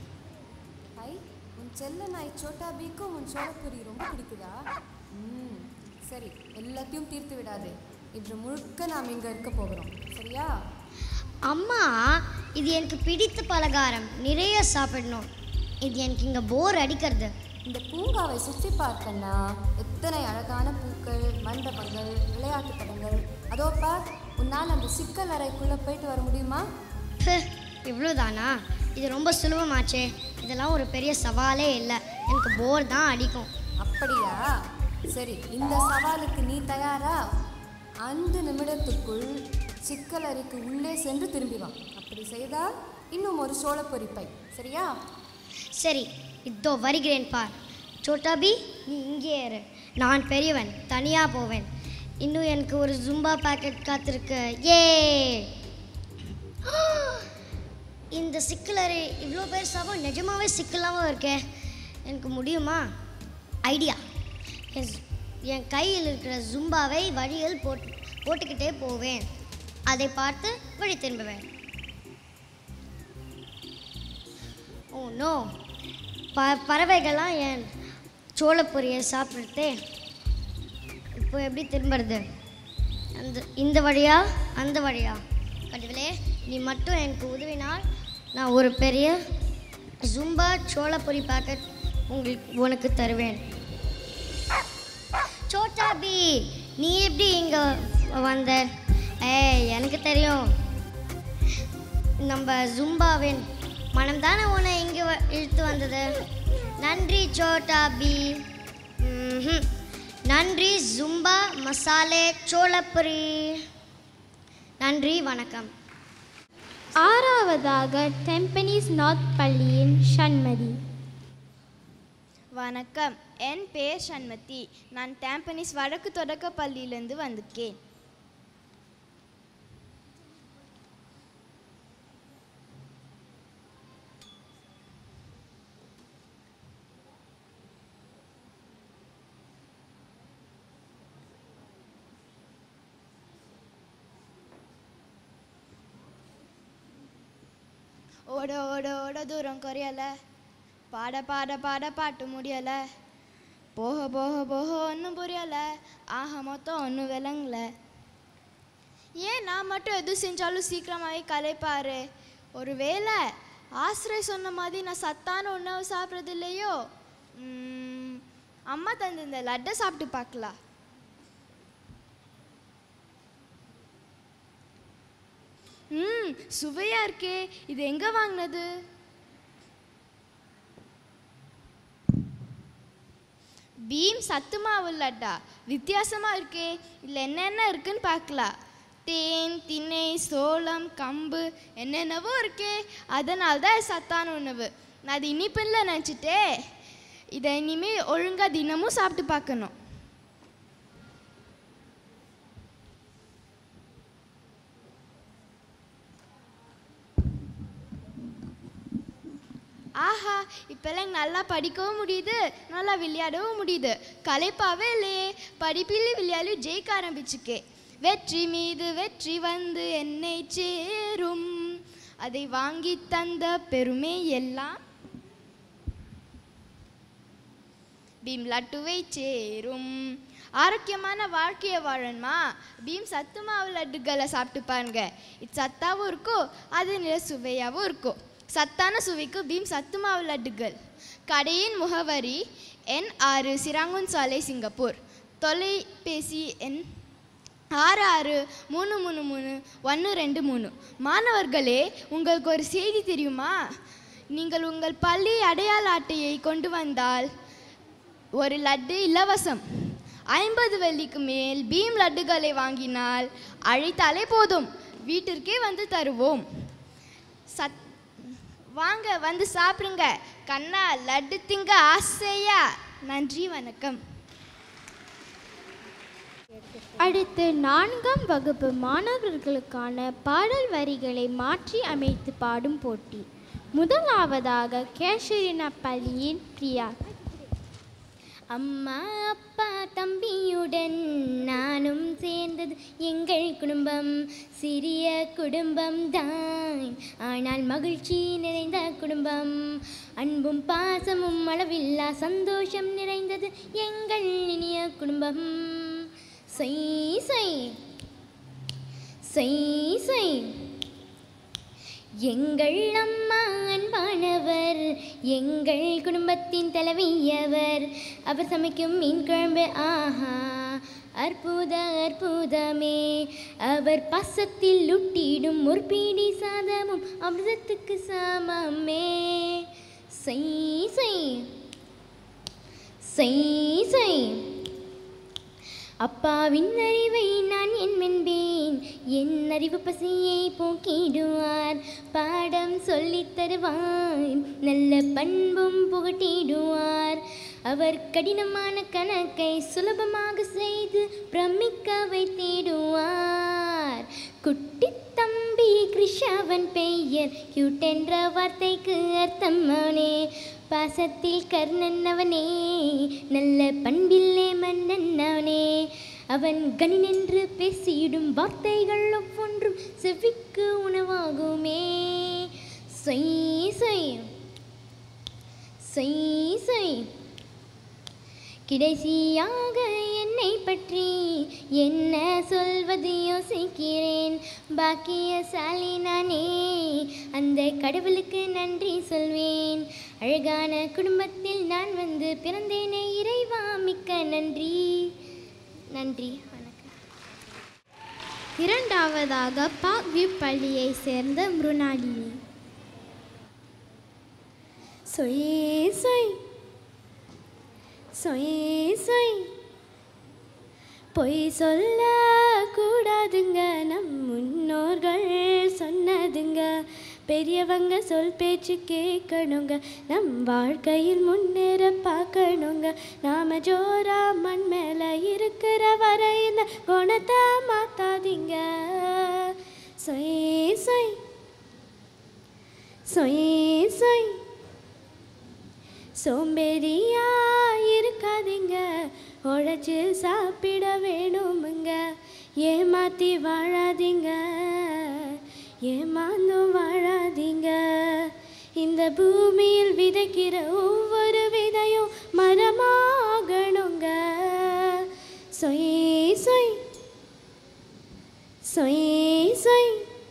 ஐ உன் செல்ல நாய் சோட்டா பீக்கும் உன் சோளப்பொரி ரொம்ப பிடிக்குதா ம் சரி எல்லாத்தையும் தீர்த்து விடாதே இன்று முழுக்க நாம் இங்கே இருக்க போகிறோம் சரியா அம்மா இது எனக்கு பிடித்த பலகாரம் நிறைய சாப்பிடணும் இது எனக்கு இங்கே போர் அடிக்கிறது இந்த பூங்காவை சுற்றி பார்க்கன்னா எத்தனை அழகான பூக்கள் மண்டபங்கள் விளையாட்டு படங்கள் அதோ பார் உன்னால் அந்த சிக்கல் அறைக்குள்ளே போயிட்டு வர முடியுமா இவ்வளோதானா இது ரொம்ப சுலபமாச்சே இதெல்லாம் ஒரு பெரிய சவாலே இல்லை எனக்கு போர் தான் அடிக்கும் அப்படியா சரி இந்த சவாலுக்கு நீ தயாரா ஐந்து நிமிடத்துக்குள் சிக்கல் அறைக்கு உள்ளே சென்று திரும்பி வா அப்படி செய்தால் இன்னும் ஒரு சோளப்பொரி பை சரியா சரி இதோ வருகிறேன் பார் சோட்டாபி நீ இங்கே இரு நான் பெரியவன் தனியாக போவேன் இன்னும் எனக்கு ஒரு ஜும்பா பாக்கெட் காத்திருக்கு ஏ சிக்கலறை இவ்வளோ பெருசாகவும் நிஜமாவே சிக்கலாகவும் இருக்கே எனக்கு முடியுமா ஐடியா என் ஸ்- என் கையில் இருக்கிற ஜும்பாவை வழியில் போட் போட்டுக்கிட்டே போவேன் அதை பார்த்து வழி திரும்புவேன் ஓ நோ ப பறவைகள்லாம் என் சோளப்பொரியை சாப்பிடுறதே இப்போ எப்படி திரும்புறது அந்த இந்த வழியா அந்த வழியா கடவுளே நீ மட்டும் எனக்கு உதவினால் நான் ஒரு பெரிய ஜும்பா சோளப்பொரி பாக்கெட் உங்களுக்கு உனக்கு தருவேன் சோட்டா பி நீ எப்படி இங்கே வந்த ஏய் எனக்கு தெரியும் நம்ம ஜும்பாவின் மனம் தானே உன்னை இங்கே வ- இழுத்து வந்தது நன்றி சோட்டா பி ம்ஹும். நன்றி ஜும்பா மசாலே சோளப்பொரி நன்றி வணக்கம் ஆறாவதாக டெம்பனிஸ் நார்த் பள்ளியின் ஷண்மதி வணக்கம் என் பேர் சண்மதி நான் டேம்பனிஸ் வடக்கு தொடக்க பள்ளியிலிருந்து வந்திருக்கேன் ஓட ஓட ஓட தூரம் குறையல பாட பாட பாட பாட்டு முடியல போக போக போக ஒன்றும் புரியல ஆக மொத்தம் ஒன்றும் விளங்கல ஏன் நான் மட்டும் எது செஞ்சாலும் சீக்கிரமாகவே கலைப்பாரு ஒருவேளை ஆசிரியர் சொன்ன மாதிரி நான் சத்தான உணவு சாப்பிட்றது இல்லையோ ம், அம்மா தந்த இந்த லட்டை சாப்பிட்டு பார்க்கலாம் ம் சுவையா இருக்கே இது எங்க வாங்கினது பீம் சத்து மாவு லட்டா வித்தியாசமா இருக்கே இதில் என்னென்ன இருக்குன்னு பார்க்கலாம் தேன் திணை சோளம் கம்பு என்னென்னவோ இருக்கே அதனால தான் இது சத்தான உணவு நான் அது இனிப்புல நினச்சிட்டே இதை இனிமேல் ஒழுங்காக தினமும் சாப்பிட்டு பார்க்கணும் ஆஹா இப்போல்லாம் எனக்கு நல்லா படிக்கவும் முடியுது நல்லா விளையாடவும் முடியுது களைப்பாவே இல்லையே படிப்பில் விளையாடி ஜெயிக்க ஆரம்பிச்சுக்கே வெற்றி மீது வெற்றி வந்து என்னை சேரும் அதை வாங்கி தந்த பெருமை எல்லாம் பீம் லட்டுவை சேரும் ஆரோக்கியமான வாழ்க்கையை வாழணுமா பீம் சத்து மாவு லட்டுகளை சாப்பிட்டு பாருங்க இது சத்தாவும் இருக்கும் அது நில சுவையாகவும் இருக்கும் சத்தான சுவைக்கு பீம் சத்து மாவு லட்டுகள் கடையின் முகவரி எண் ஆறு சிராங்குன் சாலை சிங்கப்பூர் தொலைபேசி எண் ஆறு ஆறு மூணு மூணு மூணு ஒன்று ரெண்டு மூணு மாணவர்களே உங்களுக்கு ஒரு செய்தி தெரியுமா நீங்கள் உங்கள் பள்ளி அடையாள அட்டையை கொண்டு வந்தால் ஒரு லட்டு இலவசம் ஐம்பது வெள்ளிக்கு மேல் பீம் லட்டுகளை வாங்கினால் அழைத்தாலே போதும் வீட்டிற்கே வந்து தருவோம் சத் வாங்க வந்து சாப்பிடுங்க கண்ணா லட்டு திங்க ஆசையா நன்றி வணக்கம் அடுத்து நான்காம் வகுப்பு மாணவர்களுக்கான பாடல் வரிகளை மாற்றி அமைத்து பாடும் போட்டி முதலாவதாக கேஷரினா பள்ளியின் பிரியா அம்மா அப்பா தம்பியுடன் நானும் சேர்ந்தது எங்கள் குடும்பம் சிறிய குடும்பம் தான் ஆனால் மகிழ்ச்சி நிறைந்த குடும்பம் அன்பும் பாசமும் அளவில்லா சந்தோஷம் நிறைந்தது எங்கள் இனிய குடும்பம் சை சை சை சை எங்கள் அம்மா அன்பானவர் எங்கள் குடும்பத்தின் தலைவியவர் அவர் சமைக்கும் மீன் குழம்பு ஆஹா அற்புத அற்புதமே அவர் பாசத்தில் லுட்டிடும் ஒரு பீடி சாதமும் அமிர்தத்துக்கு சமமே சை சை சை சை அப்பாவின் அறிவை நான் என்பேன் என் அறிவு பசியை போக்கிடுவார் பாடம் சொல்லித் தருவார் நல்ல பண்பும் புகட்டிடுவார் அவர் கடினமான கணக்கை சுலபமாக செய்து பிரமிக்க வைத்திடுவார் குட்டி தம்பி கிரி கிரிஷ் அவன் பெயர் கியூட் என்ற வார்த்தைக்கு அர்த்தம் அவனே பாசத்தில் கர்ணன் அவனே நல்ல பண்பில்லே மன்னன் அவனே அவன் கணின் என்று பேசியிடும் வார்த்தைகள் ஒவ்வொன்றும் செவிக்கு உணவாகுமே சொய் சொய் சொய் சொய் கடைசியாக என்னை பற்றி என்ன சொல்வது யோசிக்கிறேன் பாக்கியசாலி நானே அந்த கடவுளுக்கு நன்றி சொல்வேன் அழகான குடும்பத்தில் நான் வந்து பிறந்தேனே இறைவா மிக்க நன்றி நன்றி வணக்கம் இரண்டாவதாக பாக்வி பள்ளியை சேர்ந்த மிருணாளினி சொய் சொய் சொய் சொய் பொய் சொல்ல கூடாதுங்க நம் முன்னோர்கள் சொன்னதுங்க பெரியவங்க சொல் பேச்சு கேட்கணுங்க நம் வாழ்க்கையில் முன்னேற பார்க்கணுங்க நாம ஜோரா மண் மேல இருக்கிற வரை இந்த குணத்தை மாத்தாதீங்க சொய் சொய் சொய் சொய் சோம்பேறியா இருக்காதீங்க உழைச்சு சாப்பிட வேணுமுங்க ஏமாத்தி வாழாதீங்க ஏமாந்தும் வாழாதீங்க இந்த பூமியில் விதைக்கிற ஒவ்வொரு விதையும் மரமாகணுங்க சொய் சொய் சொய் சொய்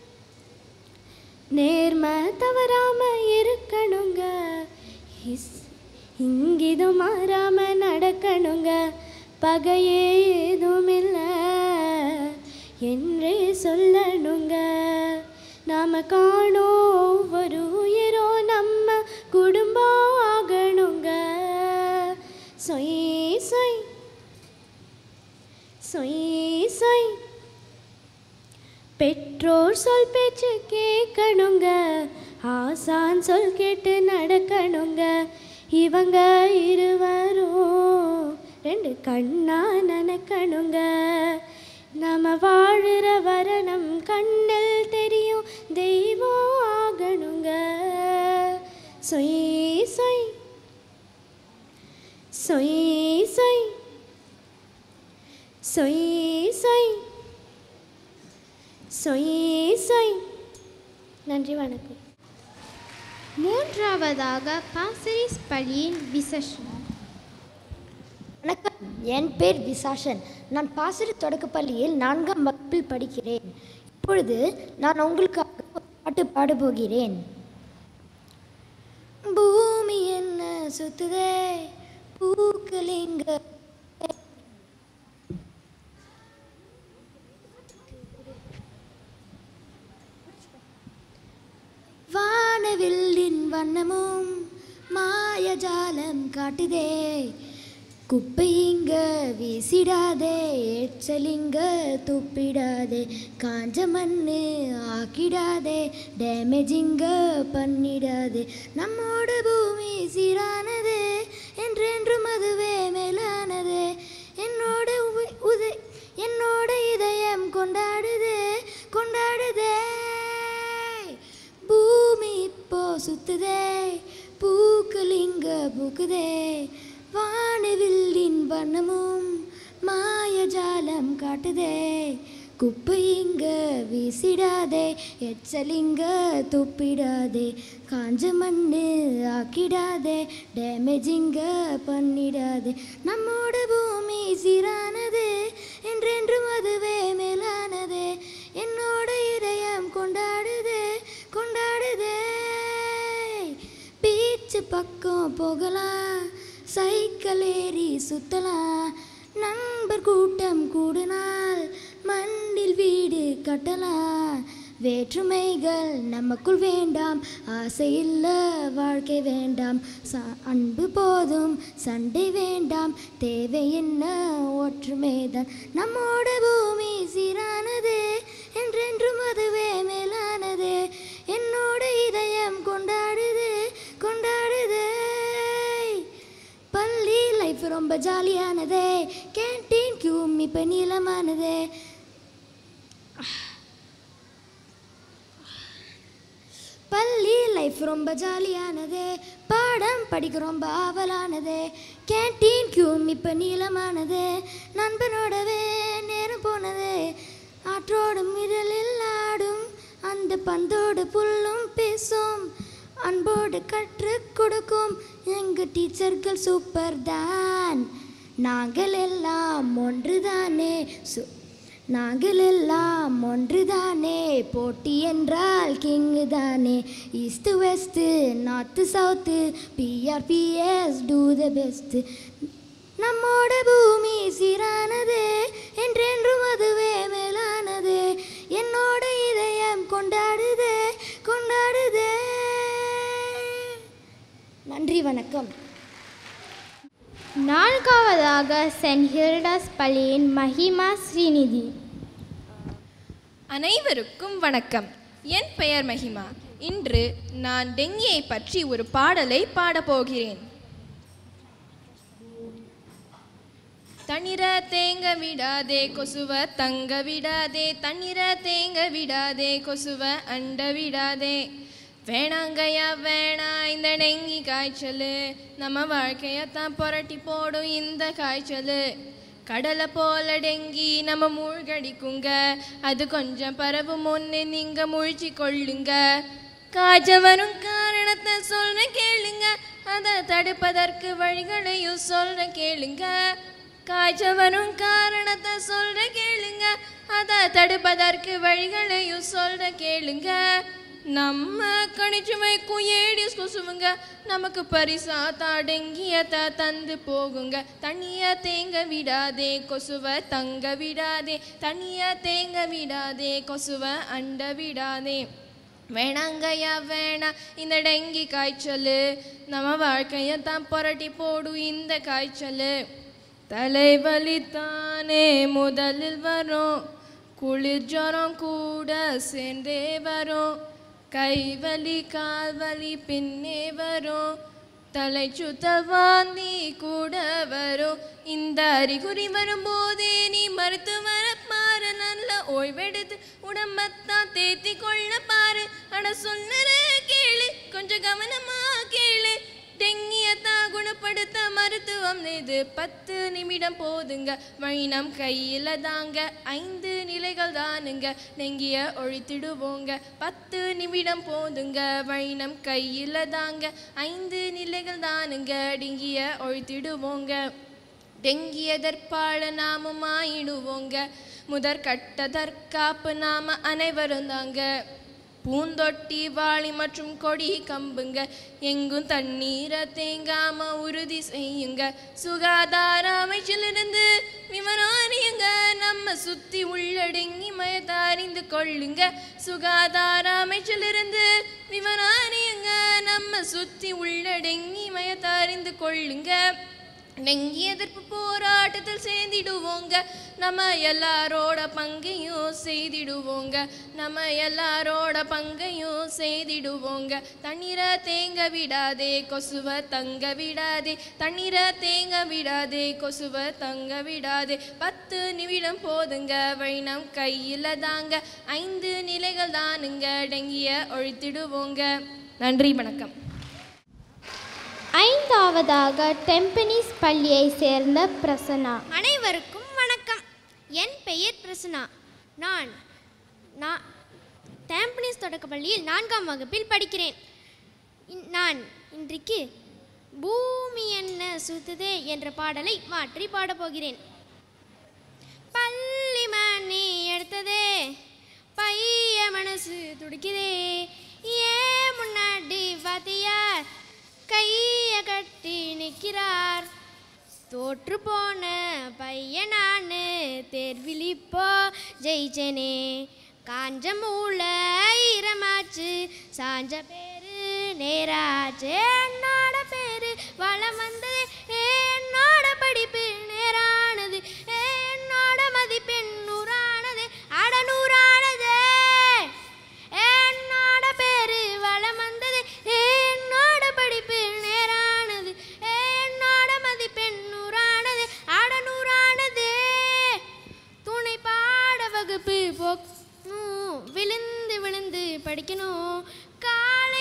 நேர்மை தவறாம இருக்கணுங்க இஸ் இங்கிதும் மாறாம நடக்கணுங்க பகையே ஏதும் இல்லை என்றே சொல்லணுங்க நாம காணோம் ஒவ்வொரு உயிரோ நம்ம குடும்பம் ஆகணுங்க சொய் சொய் சொய் சொய் பெற்றோர் சொல் பேச்சு கேட்கணுங்க ஆசான் சொல் கேட்டு நடக்கணுங்க இவங்க இருவரும் ரெண்டு கண்ணா நினைக்கணுங்க நாம வாழுற வரணம் கண்ணில் தெரியும் தெய்வம் ஆகணுங்க சொய் சொய் சொய் சொய் சொய் சொய் சொய் சொய் நன்றி வணக்கம் மூன்றாவதாக பாசரிஸ் பள்ளியின் விசேஷம் வணக்கம் என் பேர் விசாஷன் நான் பாசிரி தொடக்கப்பள்ளியில் நான்காம் வகுப்பில் படிக்கிறேன் இப்பொழுது நான் உங்களுக்காக ஒரு பாட்டு பாடப் போகிறேன் பூமி என்ன சுத்துதே பூக்கள் எங்க வானவில்லின் வண்ணமும் மாயஜாலம் காட்டுதே குப்பை இங்க வீசிடாதே எச்சலிங்க துப்பிடாதே காஞ்ச மண்ணு ஆக்கிடாதே டேமேஜ் இங்க பண்ணிடாதே நம்மோட பூமி சீரானது என்றென்றும் அதுவே மேலானது என்னோட உவை- உதை என்னோட இதயம் கொண்டாடுதே கொண்டாடுதே பூமி இப்போ சுத்துதே பூக்கள் இங்க பூக்குதே வானவில்லின் வண்ணமும் மாயஜாலம் காட்டுதே குப்பை இங்க வீசிடாதே எச்சலிங்க துப்பிடாதே காஞ்ச மண்ணு ஆக்கிடாதே டேமேஜ் இங்க பண்ணிடாதே நம்மோட பூமி சீரானது என்றென்றும் அதுவே மேலானது என்னோட இதயம் கொண்டாடுதே கொண்டாடுதே பீச்சு பக்கம் போகலாம் சைக்கிள் ஏறி சுத்தலாம் நண்பர் கூட்டம் கூடினால் மண்ணில் வீடு கட்டலாம் வேற்றுமைகள் நமக்குள் வேண்டாம் ஆசையில்ல வாழ்க்கை வேண்டாம் ச- அன்பு போதும் சண்டை வேண்டாம் தேவை என்ன ஒற்றுமைதான் நம்மோட பூமி சீரானது என்றென்றும் அதுவே மேலானது என்னோட இதயம் கொண்டாடுது கொண்டாடுது பள்ளி லைஃப் ரொம்ப ஜாலியானதே கேன்டீன் கியூம் இப்போ நீளமானதே பள்ளி லைஃப் ரொம்ப ஜாலியானதே பாடம் படிக்க ரொம்ப ஆவலானதே கேன்டீன் கியூம் இப்போ நீளமானதே நண்பனோடவே நேரம் போனதே ஆற்றோடும் இதழில் ஆடும் அந்த பந்தோடு புல்லும் பேசும் அன்போடு கற்றுக் கொடுக்கும் எங்கள் டீச்சர்கள் சூப்பர் தான் நாங்கள் எல்லாம் ஒன்றுதானே சு நாங்கள் எல்லாம் ஒன்றுதானே போட்டி என்றால் கிங்கு தானே ஈஸ்ட் வெஸ்ட்டு நார்த்து சவுத்து பிஆர்பிஎஸ் டூ த பெஸ்ட்டு நம்மோட பூமி சீரானது என்றென்றும் அதுவே மேலானது என்னோட இதயம் கொண்டாடுதே கொண்டாடுதே நன்றி வணக்கம் நான்காவதாக சென்ட் ஹில்டாஸ் பள்ளியின் மஹிமா ஸ்ரீநிதி அனைவருக்கும் வணக்கம் என் பெயர் மஹிமா இன்று நான் டெங்கியை பற்றி ஒரு பாடலை பாடப்போகிறேன் தண்ணீர தேங்க விடாதே கொசுவ தங்க விடாதே தண்ணீர தேங்க விடாதே கொசுவ அண்ட விடாதே வேணாங்கய்யா வேணாம் இந்த டெங்கி காய்ச்சல் நம்ம வாழ்க்கையத்தான் புரட்டி போடும் இந்த காய்ச்சல் கடலை போல டெங்கி நம்ம மூழ்கடிக்குங்க அது கொஞ்சம் பரவு முன்னே நீங்க முழிச்சு கொள்ளுங்க காய்ச்சல் வரும் காரணத்தை சொல்ற கேளுங்க அதை தடுப்பதற்கு வழிகளையும் சொல்ற கேளுங்க காய்ச்சல் வரும் காரணத்தை சொல்ற கேளுங்க அதை தடுப்பதற்கு வழிகளையும் சொல்ற கேளுங்க நம்ம கணிச்சு வைக்கும் ஏடிஸ் கொசுவுங்க நமக்கு பரிசா தாடங்கியத்த தந்து போகுங்க தண்ணிய தேங்க விடாதே கொசுவ தங்க விடாதே தண்ணிய தேங்க விடாதே கொசுவ அண்ட விடாதே வேணாங்கய்யா வேணாம் இந்த டெங்கி காய்ச்சல் நம்ம வாழ்க்கையை தான் புரட்டி போடும் இந்த காய்ச்சல் தலைவலி தானே முதலில் வரும் குளிர் ஜுரம் கூட சேர்ந்தே வரும் கைவலி கால்வலி பின்னே வரும் தலை சுத்த வாந்தி கூட வரும் இந்த அறிகுறி வரும்போதே நீ மருத்துவர பாரு நல்ல ஓய்வெடுத்து உடம்பத்தான் தேத்தி கொள்ள பாரு அட சொல்லுற கேளு கொஞ்சம் கவனமா கேளு டெங்கியத்தான் குணப்படுத்த மருத்துவம் இது பத்து நிமிடம் போதுங்க வைணம் கையில தாங்க ஐந்து நிலைகள் தானுங்க டெங்கிய ஒழித்திடுவோங்க பத்து நிமிடம் போதுங்க வைணம் கையில தாங்க ஐந்து நிலைகள் தானுங்க டெங்கிய ஒழித்திடுவோங்க டெங்கி எதிர்ப்பாள நாமும் ஆயிடுவோங்க முதற் கட்ட தற்காப்பு நாம அனைவரும் தாங்க பூந்தொட்டி வாளி மற்றும் கொடி கம்புங்க எங்கும் தண்ணீரை தேங்காம உறுதி செய்யுங்க சுகாதார அமைச்சிலிருந்து விவரம் அறியுங்க நம்ம சுத்தி உள்ளடங்கி மயத்தை அறிந்து கொள்ளுங்க சுகாதார அமைச்சிலிருந்து விவரம் அறியுங்க நம்ம சுத்தி உள்ளடங்கி மயத்தை அறிந்து கொள்ளுங்க டெங்கி எதிர்ப்பு போராட்டத்தில் சேர்ந்திடுவோங்க நம்ம எல்லாரோட பங்கையும் செய்திடுவோங்க நம்ம எல்லாரோட பங்கையும் செய்திடுவோங்க தண்ணீரை தேங்க விடாதே கொசுவ தங்க விடாதே தண்ணீரை தேங்க விடாதே கொசுவ தங்க விடாதே பத்து நிமிடம் போதுங்க வைணம் கையில் தாங்க ஐந்து நிலைகள் தானுங்க டெங்கிய ஒழித்திடுவோங்க நன்றி வணக்கம் ஐந்தாவதாக டெம்பனிஸ் பள்ளியை சேர்ந்த பிரசன்னா அனைவருக்கும் வணக்கம் என் பெயர் பிரசனா நான் நான் டேம்பனிஸ் தொடக்கப்பள்ளியில் நான்காம் வகுப்பில் படிக்கிறேன் இன்- நான் இன்றைக்கு பூமி என்ன சுத்துதே என்ற பாடலை மாற்றி பாடப் போகிறேன் பள்ளி மணி எடுத்ததே பைய மனசு துடிக்குதே ஏன் முன்னாடி வாத்தியார் கைய கட்டி நிற்கிறார் தோற்று போன பையன் நானு தேர்வில் இப்போ ஜெயிச்சனே காஞ்ச மூளை ஈரமாச்சு சாஞ்ச பேரு நேராச்சு என்னோட பேரு வளம் வந்தது என்னோட படிப்பு நேரானது என்னோட மதிப்பெண் நூறானது அட நூறானது என்னோட பேரு வளம் வந்தது என்னோட படிப்பு நேரானது என்னோட மதிப்பெண் நூறானது அட நூறானது துணை பாட வகுப்பு போக்கணும் விழுந்து விழுந்து படிக்கணும் கால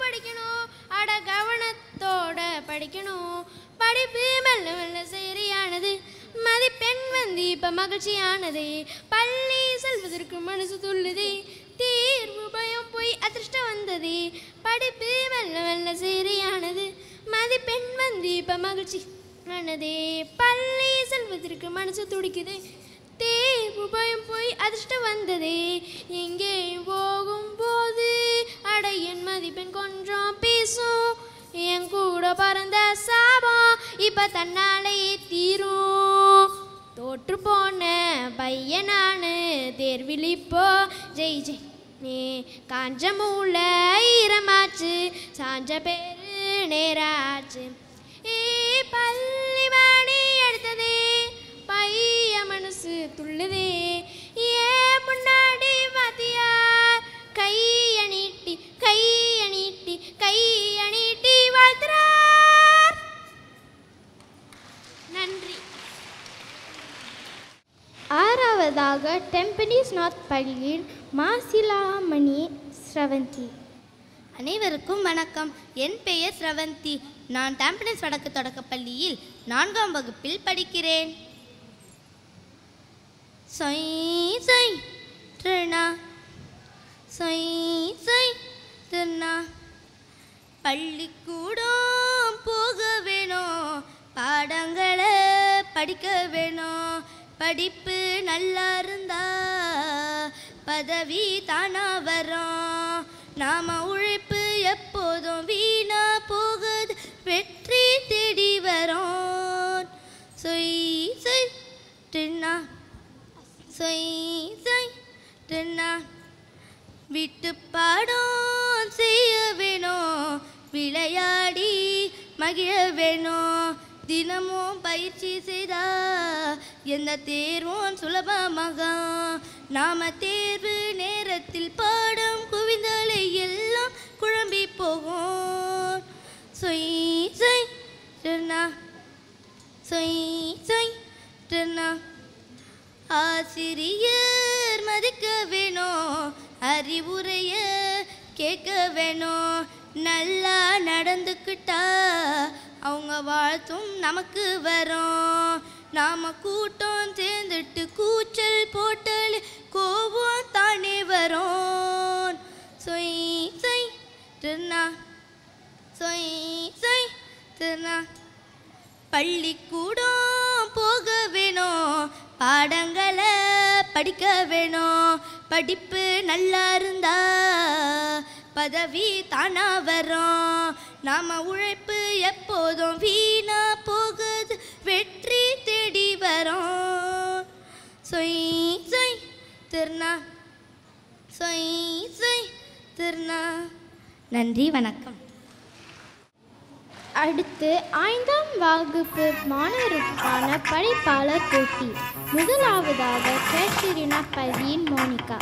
படிக்கணும் அட கவனத்தோட படிக்கணும் படிப்பு மெல்ல மெல்ல சரியானது மதிப்பெண் வந்து இப்ப மகிழ்ச்சியானது பள்ளி செல்வதற்கு மனசு துள்ளுது தீர்வு பயம் போய் அதிர்ஷ்டம் வந்தது படிப்பு மெல்ல மெல்ல சரியானது மதிப்பெண் வந்து இப்ப மகிழ்ச்சி ஆனது பள்ளி செல்வதற்கு மனசு துடிக்குது தேர்வு பயம் போய் அதிர்ஷ்டம் வந்தது எங்கே போகும் போது அட என் மதிப்பெண் கொஞ்சம் பேசும் என் கூட பறந்த சாபம் இப்ப தன்னாலே தீரும் தோற்று போன பையன் நானு தேர்வில் இப்போ ஜெய் ஜெய் நீ காஞ்ச மூல ஈரமாச்சு சாஞ்ச பேரு நேராச்சு ஏ பள்ளி மணி எடுத்ததே பைய மனசு துள்ளுதே ஏன் முன்னாடி வாத்தியார் கைய நீட்டி கைய நீட்டி கைய நீட்டி வாழ்த்துறார் நன்றி ஆறாவதாக டெம்பனிஸ் நார்த் பள்ளியில் மாசிலாமணி ஸ்ரவந்தி அனைவருக்கும் வணக்கம் என் பெயர் ஸ்ரவந்தி நான் டாம்பனிஸ் வடக்கு தொடக்கப் பள்ளியில் நான்காம் வகுப்பில் படிக்கிறேன் சொய் சொய் திருநா சொய் சொய் திருநா பள்ளிக்கூடம் போக வேணும் பாடங்களை படிக்க வேணும் படிப்பு நல்லா இருந்தா பதவி தானா வரும் நாம உழைப்பு எப்போதும் வீணா போகுது வெற்றி தேடி வரும் சொய் சொய் டின்னா சொய் சொய் டின்னா விட்டு பாடம் செய்ய வேணும் விளையாடி மகிழ வேணும் தினமும் பயிற்சி செய்தா எந்த தேர்வும் சுலபமாக நாம தேர்வு நேரத்தில் பாடம் குவிந்தலை எல்லாம் குழம்பி போகும் சொய் சொய் டின்னா சொய் சொய் டின்னா ஆசிரியர் மதிக்க வேணும் அறிவுரைய கேட்க வேணும் நல்லா நடந்துக்கிட்டா அவங்க வாழ்த்தும் நமக்கு வரும் நாம கூட்டம் சேர்ந்துட்டு கூச்சல் போட்டல் கோபம் தானே வரும் சொய் சொய் திருநா சொய் சொய் திருநா பள்ளிக்கூடம் போக வேணும் பாடங்களை படிக்க வேணும் படிப்பு நல்லா இருந்தா பதவி தானா வரும் நாம உழைப்பு எப்போதும் வீணா போகுது வெற்றி தேடி வரும் சொய் சொய் திருநா சொய் சொய் திருநா நன்றி வணக்கம் அடுத்து ஐந்தாம் வகுப்பு மாணவருக்கான படிப்பாளர் போட்டி முதலாவதாக கேட்ரினா பள்ளியின் மோனிகா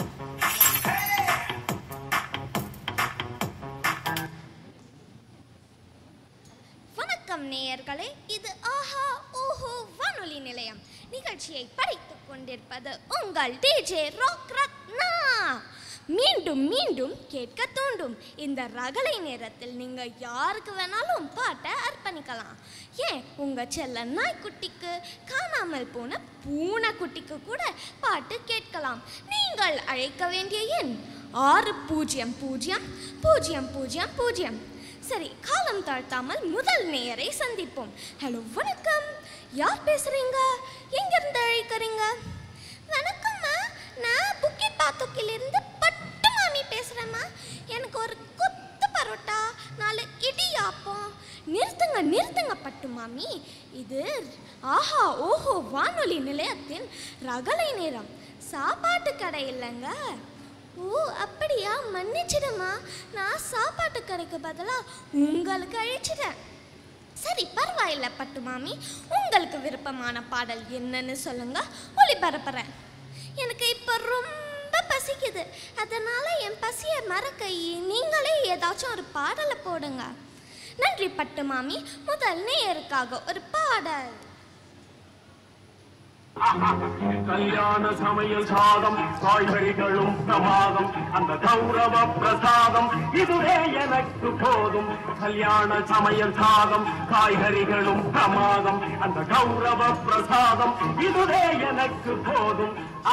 வணக்கம் நேயர்களே இது ஆஹா ஓஹோ வானொலி நிலையம் நிகழ்ச்சியை படித்துக் கொண்டிருப்பது உங்கள் டிஜே ராக் ரத்னா மீண்டும் மீண்டும் கேட்க தூண்டும் இந்த ரகலை நேரத்தில் நீங்க யாருக்கு வேணாலும் பாட்டை அர்ப்பணிக்கலாம் ஏன் உங்க செல்ல நாய்க்குட்டிக்கு காணாமல் போன பூனைக்குட்டிக்கு கூட பாட்டு கேட்கலாம் நீங்கள் அழைக்க வேண்டிய எண் ஆறு பூஜ்ஜியம் பூஜ்ஜியம் பூஜ்ஜியம் பூஜ்ஜியம் பூஜ்ஜியம் சரி காலம் தாழ்த்தாமல் முதல் நேயரை சந்திப்போம் ஹலோ வணக்கம் யார் பேசுறீங்க எங்கிருந்து அழைக்கிறீங்க வணக்கம்மா நான் புக்கி பாத்துக்கிலிருந்து பட்டு மாமி பேசுறேம்மா எனக்கு ஒரு கொத்து பரோட்டா நாலு இடியாப்பம் நிறுத்துங்க நிறுத்துங்க பட்டு மாமி இது ஆஹா ஓஹோ வானொலி நிலையத்தின் ரகலை நேரம் சாப்பாட்டு கடை இல்லைங்க ஓ அப்படியா மன்னிச்சிடுமா நான் சாப்பாட்டு கடைக்கு பதிலாக உங்களுக்கு அழிச்சிட்டேன் சரி பரவாயில்ல பட்டு மாமி உங்களுக்கு விருப்பமான பாடல் என்னன்னு சொல்லுங்க ஒளிபரப்புறேன் எனக்கு இப்போ ரொம்ப பசிக்குது அதனால என் பசியை மறக்க நீங்களே ஏதாச்சும் ஒரு பாடலை போடுங்க நன்றி பட்டு மாமி முதல் நேயருக்காக ஒரு பாடல் கல்யாண சமையல் சாதம் காய்கறிகளும் பிரமாதம் அந்த கௌரவ பிரசாதம் இதுவே எனக்கு போதும் கல்யாண சமையல் சாதம் காய்கறிகளும் பிரமாதம் அந்த கௌரவ பிரசாதம் இதுவே எனக்கு போதும்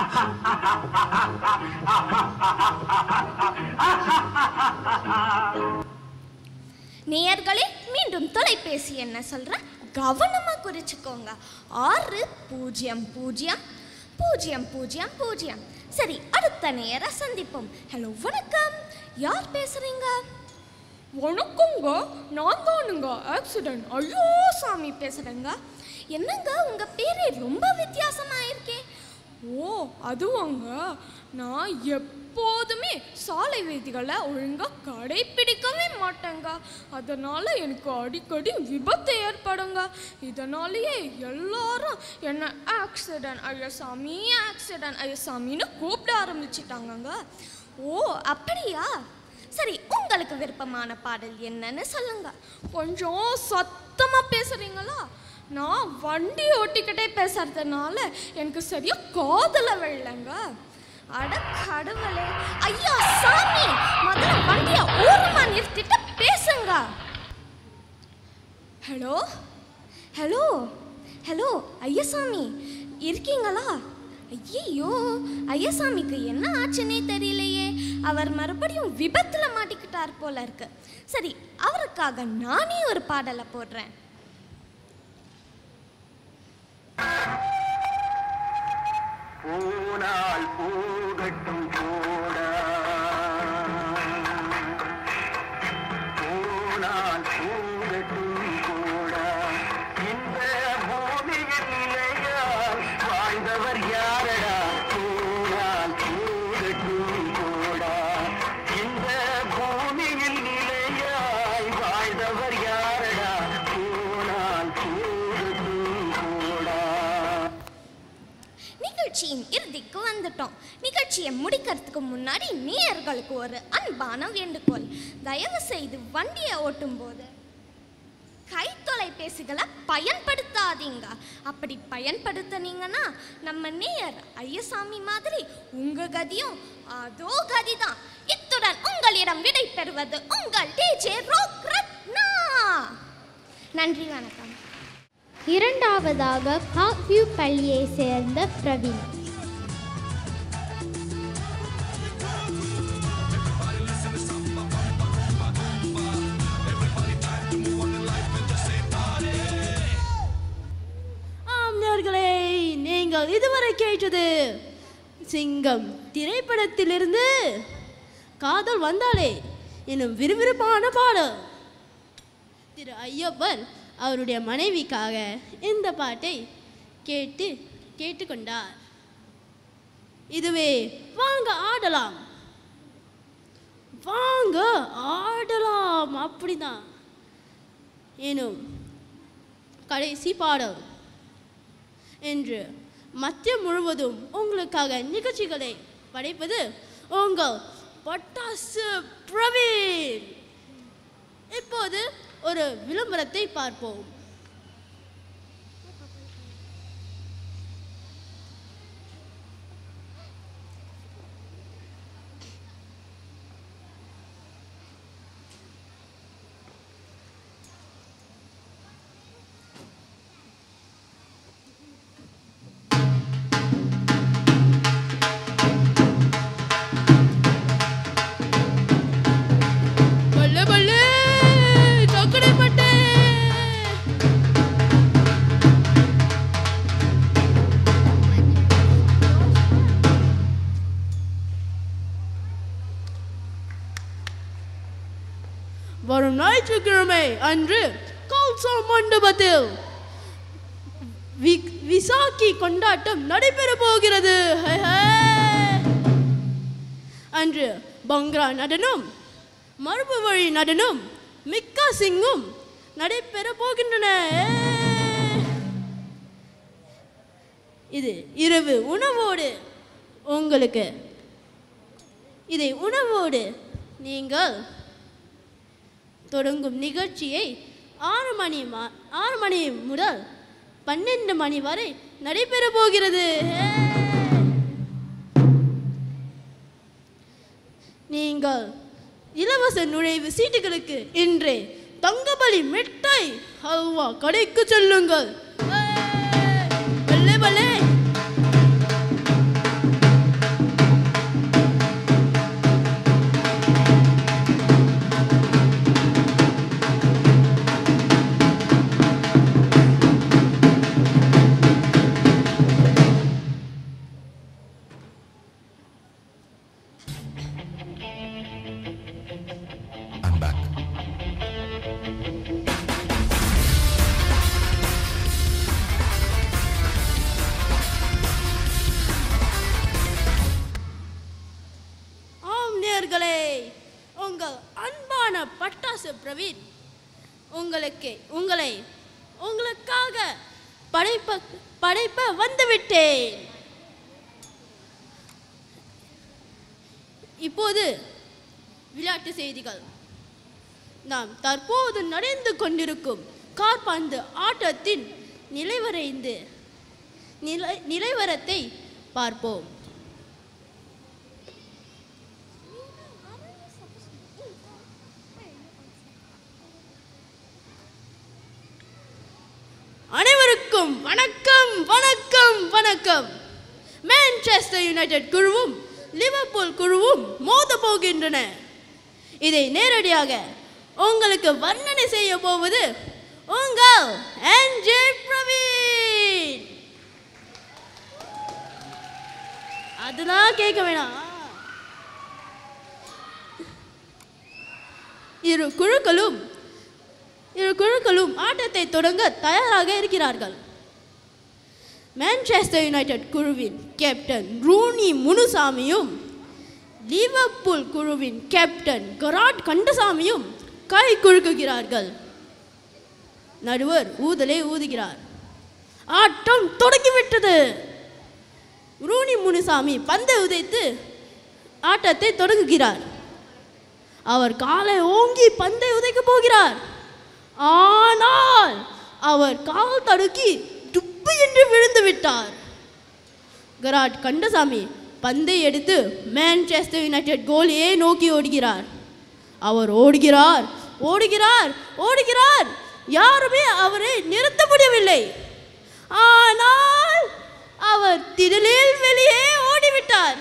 நேயர்களே மீண்டும் தொலைபேசி என்ன சொல்றேன் கவனமா குறிச்சுக்கோங்க ஆறு பூஜ்ஜியம் பூஜ்ஜியம் பூஜ்ஜியம் பூஜ்ஜியம் பூஜ்ஜியம் சரி அடுத்த நேர சந்திப்போம் ஹலோ வணக்கம் யார் பேசுறீங்க வணக்கங்க நான் தானுங்க ஆக்சிடென்ட் ஐயோ சாமி பேசுறேங்க என்னங்க உங்க பேரே ரொம்ப வித்தியாசமா இருக்கே ஓ அதுவாங்க நான் எப்போதுமே சாலை விதிகளை ஒழுங்கா கடைப்பிடிக்கவே மாட்டேங்க அதனால எனக்கு அடிக்கடி விபத்து ஏற்படுங்க இதனாலேயே எல்லாரும் என்ன ஆக்சிடென்ட் ஐயசாமி ஆக்சிடென்ட் ஐயசாமின்னு கூப்பிட ஆரம்பிச்சிட்டாங்கங்க ஓ அப்படியா சரி உங்களுக்கு விருப்பமான பாடல் என்னன்னு சொல்லுங்க கொஞ்சம் சத்தமா பேசுறீங்களா நான் வண்டி ஓட்டிக்கிட்டே பேசுறதுனால எனக்கு சரியா காதல விழலங்க அட கடவுளே ஐயா சாமி முதல்ல வண்டிய ஓரமா நிறுத்திட்டு பேசுங்க ஹலோ ஹலோ ஹலோ ஐயசாமி இருக்கீங்களா ஐயோ ஐயசாமிக்கு என்ன ஆச்சுன்னே தெரியலையே அவர் மறுபடியும் விபத்துல மாட்டிக்கிட்டார் போல இருக்கு சரி அவருக்காக நானே ஒரு பாடலை போடுறேன் பூனால் பூகட்டும் கூட பூனால் பூகட்டும் கூட இந்த பூமியின் நிலையால் வாழ்ந்தவர் யாரடா பூனால் பூகட்டும் கூட இந்த பூமியில் நிலையாய் வாழ்ந்தவர் யாரடா பூனால் பூகட்டும் கூட நிகழ்ச்சியின் இறுதிக்கு வந்துட்டோம் நிகழ்ச்சியை முடிக்கிறதுக்கு முன்னாடி நேயர்களுக்கு ஒரு அன்பான வேண்டுகோள் தயவு செய்து வண்டியை ஓட்டும் போது கை தொலைபேசிகளை பயன்படுத்தாதீங்க அப்படி பயன்படுத்தினீங்கன்னா நம்ம நேயர் ஐயசாமி மாதிரி உங்க கதியும் அதோ கதிதான் இத்துடன் உங்களிடம் விடை பெறுவது உங்கள் டிஜே ரோக் ரத்னா நன்றி வணக்கம் இரண்டாவதாக பார்க்வியூ பள்ளியை சேர்ந்த பிரவீன் ஆம் நேயர்களே நீங்கள் இதுவரை கேட்டது சிங்கம் திரைப்படத்திலிருந்து காதல் வந்தாலே எனும் விறுவிறுப்பான பாடல் திரு ஐயப்பன் அவருடைய மனைவிக்காக இந்த பாட்டை கேட்டு கேட்டுக்கொண்டார் இதுவே வாங்க ஆடலாம் வாங்க ஆடலாம் அப்படிதான் எனும் கடைசி பாடல் என்று மத்தியம் முழுவதும் உங்களுக்காக நிகழ்ச்சிகளை படைப்பது உங்கள் பட்டாசு பிரவீன் இப்போது ஒரு விளம்பரத்தை பார்ப்போம் பல்லே பல்லே சக்கரை பட்டே வரும் ஞாயிற்றுக்கிழமை அன்று கல்சா மண்டபத்தில் வி- விசாகி கொண்டாட்டம் நடைபெற போகிறது ஹே, ஹே. அன்று பங்க்ரா நடனம் மரபு வழி நடனம் மிக்கா சிங்கும் நடைபெற போகின்றன ஏ. இது இரவு உணவோடு உங்களுக்கு இதை உணவோடு நீங்கள் தொடங்கும் நிகழ்ச்சியை ஆறு மணி மா- ஆறு மணி முதல் பன்னெண்டு மணி வரை நடைபெற போகிறது நீங்கள் இலவச நுழைவு சீட்டுகளுக்கு இன்றே தங்கபலி மிட்டாய் ஹல்வா கடைக்கு செல்லுங்கள் பல்லே பல்லே I'm back. ஆம் நேர்களே உங்கள் அன்பான பட்டாசு பிரவீன் உங்களுக்கு உங்களை உங்களுக்காக படைப்ப படைப்ப வந்துவிட்டேன் இப்போது விளையாட்டு செய்திகள் நாம் தற்போது நடந்து கொண்டிருக்கும் காற்பந்து ஆட்டத்தின் நிலைவரைந்து நிலை நிலைவரத்தை பார்ப்போம் அனைவருக்கும் வணக்கம் வணக்கம் வணக்கம் மான்செஸ்டர் யுனைடெட் குழுவும் லிவர்பூல் குழுவும் மோத போகின்றன இதை நேரடியாக உங்களுக்கு வர்ணனை செய்ய போவது உங்கள் என்ஜே பிரவீன் அதெல்லாம் கேட்க வேணாம் இரு குழுக்களும் இரு குழுக்களும் ஆட்டத்தை தொடங்க தயாராக இருக்கிறார்கள் மான்செஸ்டர் யுனைடெட் குழுவின் கேப்டன் ரூனி முனுசாமியும் லிவர்பூல் குழுவின் கேப்டன் கராட் கண்டசாமியும் கை குலுக்குகிறார்கள் நடுவர் ஊதலை ஊதுகிறார் ஆட்டம் தொடங்கிவிட்டது ரூனி முனுசாமி பந்தை உதைத்து ஆட்டத்தை தொடங்குகிறார் அவர் காலை ஓங்கி பந்தை உதைக்க போகிறார் ஆனால் அவர் கால் தடுக்கி துப்பு என்று விழுந்து விட்டார் கராட் கண்டசாமி பந்தை எடுத்து மான்செஸ்டர் யுனைடெட் கோலியை நோக்கி ஓடுகிறார் அவர் ஓடுகிறார் ஓடுகிறார் ஓடுகிறார் யாருமே அவரை நிறுத்த முடியவில்லை ஆனால் அவர் திடலில் வெளியே ஓடிவிட்டார்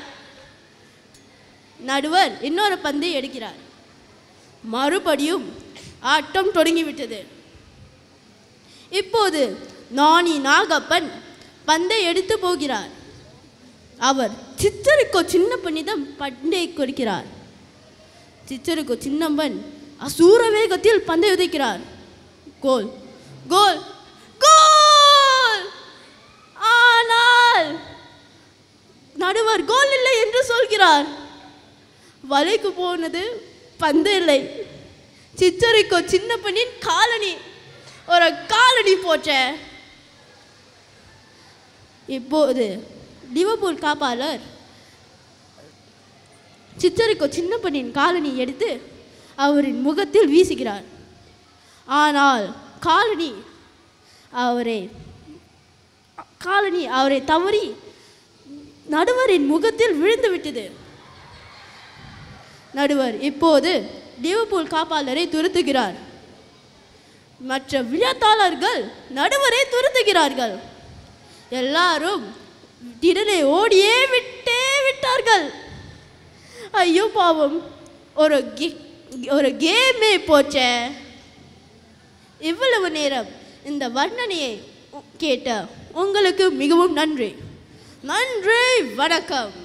நடுவர் இன்னொரு பந்தை எடுக்கிறார் மறுபடியும் ஆட்டம் தொடங்கிவிட்டது இப்போது நாணி நாகப்பன் பந்தை எடுத்து போகிறார் அவர் சித்தருக்கோ சின்ன பண்ணிடம் பந்தை கொடுக்கிறார் சித்தருக்கோ சின்னப்பன் அசூர வேகத்தில் பந்தை உதைக்கிறார் கோல் கோல் கோல் ஆனால் நடுவர் கோல் இல்லை என்று சொல்கிறார் வலைக்கு போனது பந்து இல்லை சிச்சரிக்கோ சின்ன பண்ணின் காலனி ஒரு காலனி போச்ச இப்போது லிவர்பூல் காப்பாளர் சிச்சரிக்கோ சின்ன பண்ணின் காலனி எடுத்து அவரின் முகத்தில் வீசுகிறார் ஆனால் காலனி அவரை காலனி அவரை தவறி நடுவரின் முகத்தில் விழுந்து விட்டது நடுவர் இப்போது லிவர்பூல் காப்பாளரை துரத்துகிறார் மற்ற விளையாட்டாளர்கள் நடுவரை துரத்துகிறார்கள் எல்லாரும் திடலை ஓடியே விட்டே விட்டார்கள் ஐயோ பாவம் ஒரு கே- ஒரு கேமே போச்சே இவ்வளவு நேரம் இந்த வர்ணனையை உ- கேட்ட உங்களுக்கு மிகவும் நன்றி நன்றி வணக்கம்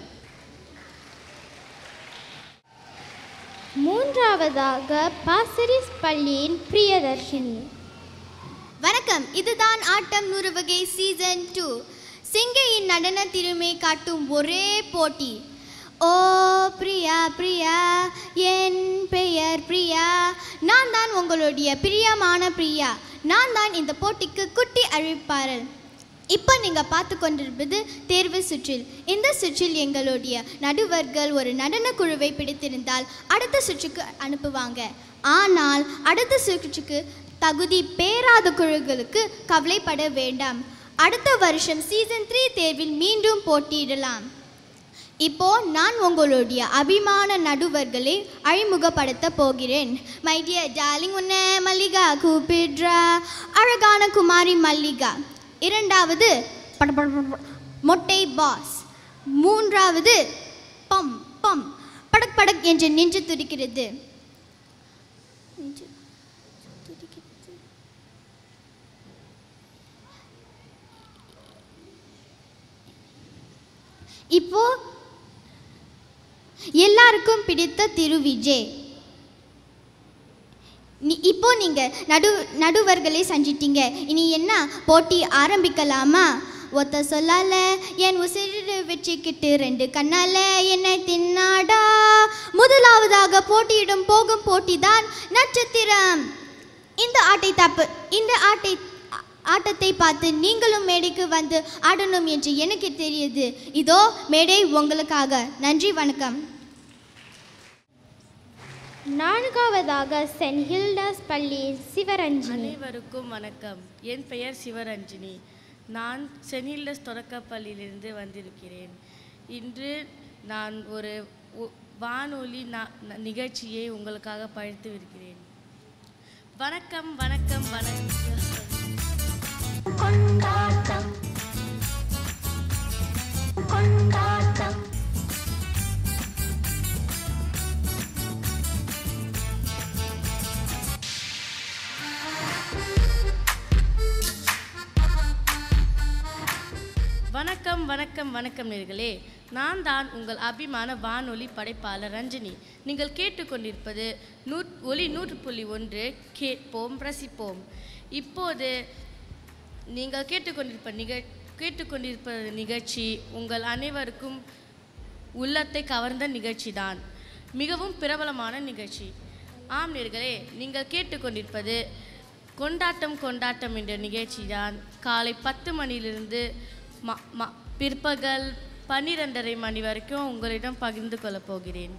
மூன்றாவதாக பாசரிஸ் பள்ளியின் பிரியதர்ஷினி வணக்கம் இதுதான் ஆட்டம் நூறு வகை சீசன் டூ சிங்கையின் நடன திறமை காட்டும் ஒரே போட்டி ஓ பிரியா பிரியா என் பெயர் பிரியா நான் தான் உங்களுடைய பிரியமான பிரியா நான் தான் இந்த போட்டிக்கு குட்டி அழைப்பாளர் இப்போ நீங்கள் பார்த்து கொண்டிருப்பது தேர்வு சுற்றில் இந்த சுற்றில் எங்களுடைய நடுவர்கள் ஒரு நடன குழுவை பிடித்திருந்தால் அடுத்த சுற்றுக்கு அனுப்புவாங்க ஆனால் அடுத்த சுற்றுக்கு தகுதி பேராத குழுக்களுக்கு கவலைப்பட வேண்டாம் அடுத்த வருஷம் சீசன் த்ரீ தேர்வில் மீண்டும் போட்டியிடலாம் இப்போ நான் உங்களுடைய அபிமான நடுவர்களை அறிமுகப்படுத்த போகிறேன் மை டியர் டார்லிங் உன்னை மல்லிகா கூப்பிடுறா அழகான குமாரி மல்லிகா இரண்டாவது பட பட பட பட, மொட்டை பாஸ் மூன்றாவது பம் பம் படக் படக் என்று நின்று துடிக்கிறது நெஞ்சு துடிக்கிறது. இப்போ எல்லாருக்கும் பிடித்த திரு விஜய் நீ- இப்போ நீங்க நடு நடுவர்களை சஞ்சிட்டீங்க இனி என்ன போட்டி ஆரம்பிக்கலாமா ஒத்த சொல்லால என் உசிறு வச்சுக்கிட்டு ரெண்டு கண்ணால என்னை தின்னாடா முதலாவதாக போட்டியிடும் போகும் போட்டிதான் நட்சத்திரம் இந்த ஆட்டை தப்பு இந்த ஆட்டை ஆ- ஆட்டத்தை பார்த்து நீங்களும் மேடைக்கு வந்து ஆடணும் என்று எனக்கு தெரியுது இதோ மேடை உங்களுக்காக நன்றி வணக்கம் நான்காவதாக சென்ட் ஹில்டாஸ் பள்ளியில் சிவரஞ்சனி அனைவருக்கும் வணக்கம் என் பெயர் சிவரஞ்சினி நான் சென்னில்லஸ் தொடக்கப்பள்ளியிலிருந்து வந்திருக்கிறேன் இன்று நான் ஒரு ஒ- வானொலி நா- ந- நிகழ்ச்சியை உங்களுக்காக படைத்து இருக்கிறேன் வணக்கம் வணக்கம் வணக்கம் கொண்டாட்டம் கொண்டாட்டம் வணக்கம் வணக்கம் வணக்கம் நேர்களே நான் தான் உங்கள் அபிமான வானொலி படைப்பாளர் ரஞ்சினி நீங்கள் கேட்டுக்கொண்டிருப்பது நூ ஒலி நூற்று புள்ளி ஒன்று கேட்போம் ரசிப்போம் இப்போது நீங்கள் கேட்டுக்கொண்டிருப்ப நிக கேட்டுக்கொண்டிருப்ப நிகழ்ச்சி உங்கள் அனைவருக்கும் உள்ளத்தை கவர்ந்த நிகழ்ச்சி தான் மிகவும் பிரபலமான நிகழ்ச்சி ஆம் நேர்களே நீங்கள் கேட்டுக்கொண்டிருப்பது கொண்டாட்டம் கொண்டாட்டம் என்ற நிகழ்ச்சி தான் காலை பத்து மணியிலிருந்து ம ம பிற்பகல் பன்னிரெண்டரை மணி வரைக்கும் உங்களிடம் பகிர்ந்து கொள்ளப் போகிறேன்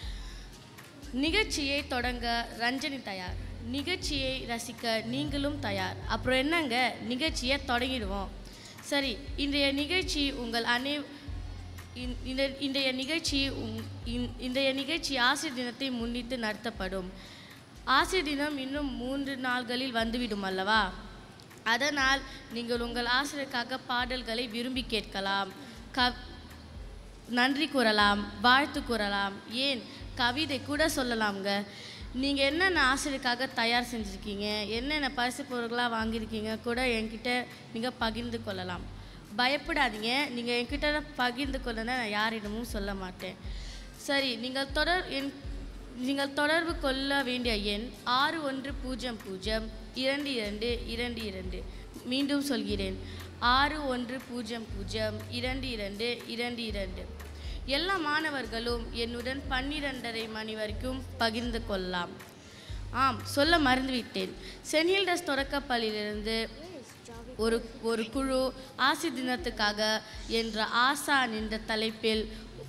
நிகழ்ச்சியை தொடங்க ரஞ்சனி தயார் நிகழ்ச்சியை ரசிக்க நீங்களும் தயார் அப்புறம் என்னங்க நிகழ்ச்சியை தொடங்கிடுவோம் சரி இன்றைய நிகழ்ச்சி உங்கள் அனை இன்- இந்த இன்றைய நிகழ்ச்சி உங்- இன்- இன்றைய நிகழ்ச்சி ஆசிரியர் தினத்தை முன்னிட்டு நடத்தப்படும் ஆசிரியர் தினம் இன்னும் மூன்று நாள்களில் வந்துவிடும் அல்லவா அதனால் நீங்கள் உங்கள் ஆசிரியருக்காக பாடல்களை விரும்பி கேட்கலாம் க நன்றி கூறலாம் வாழ்த்து கூறலாம் ஏன் கவிதை கூட சொல்லலாம்ங்க நீங்கள் என்னென்ன ஆசிரியருக்காக தயார் செஞ்சுருக்கீங்க என்னென்ன பரிசு பொருட்களாக வாங்கியிருக்கீங்க கூட என்கிட்ட நீங்கள் பகிர்ந்து கொள்ளலாம் பயப்படாதீங்க நீங்கள் என்கிட்ட பகிர்ந்து கொள்ளனா நான் யாரிடமும் சொல்ல மாட்டேன் சரி நீங்கள் தொடர் என் நீங்கள் தொடர்பு கொள்ள வேண்டிய எண் ஆறு ஒன்று பூஜ்ஜியம் பூஜ்ஜியம் இரண்டு இரண்டு இரண்டு இரண்டு மீண்டும் சொல்கிறேன் ஆறு ஒன்று பூஜ்ஜியம் பூஜ்ஜியம் இரண்டு இரண்டு இரண்டு இரண்டு எல்லா மாணவர்களும் என்னுடன் பன்னிரெண்டரை மணி வரைக்கும் பகிர்ந்து கொள்ளலாம் ஆம் சொல்ல மறந்துவிட்டேன் சென்ட் ஹில்டஸ் தொடக்கப்பள்ளியிலிருந்து ஒரு ஒரு குழு ஆசி தினத்துக்காக என்ற ஆசான் என்ற தலைப்பில்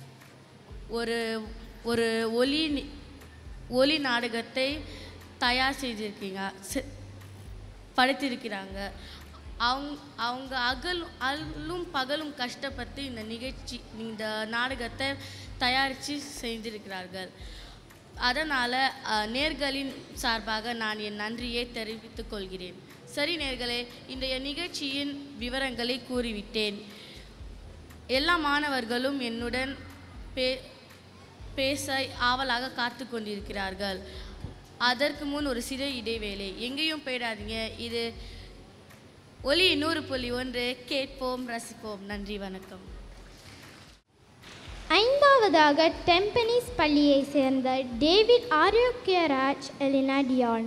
ஒரு ஒரு ஒலி நி- ஒலி நாடகத்தை தயார் செய்திருக்கீங்க செ- படைத்திருக்கிறாங்க அவங்க அவங்க அகல் அல்லும் பகலும் கஷ்டப்பட்டு இந்த நிகழ்ச்சி இந்த நாடகத்தை தயாரித்து செய்திருக்கிறார்கள் அதனால் நேர்களின் சார்பாக நான் என் நன்றியை தெரிவித்துக் கொள்கிறேன் சரி நேர்களே இன்றைய நிகழ்ச்சியின் விவரங்களை கூறிவிட்டேன் எல்லா மாணவர்களும் என்னுடன் பே பேச ஆவலாக காத்து கொண்டிருக்கிறார்கள் அதற்கு முன் ஒரு சிறு இடைவேளை எங்கேயும் போயிடாதீங்க இது ஒலி நூறு புள்ளி ஒன்று கேட்போம் ரசிப்போம் நன்றி வணக்கம் ஐந்தாவதாக டெம்பனிஸ் பள்ளியை சேர்ந்த டேவிட் ஆரோக்கியராஜ் எலினா டியான்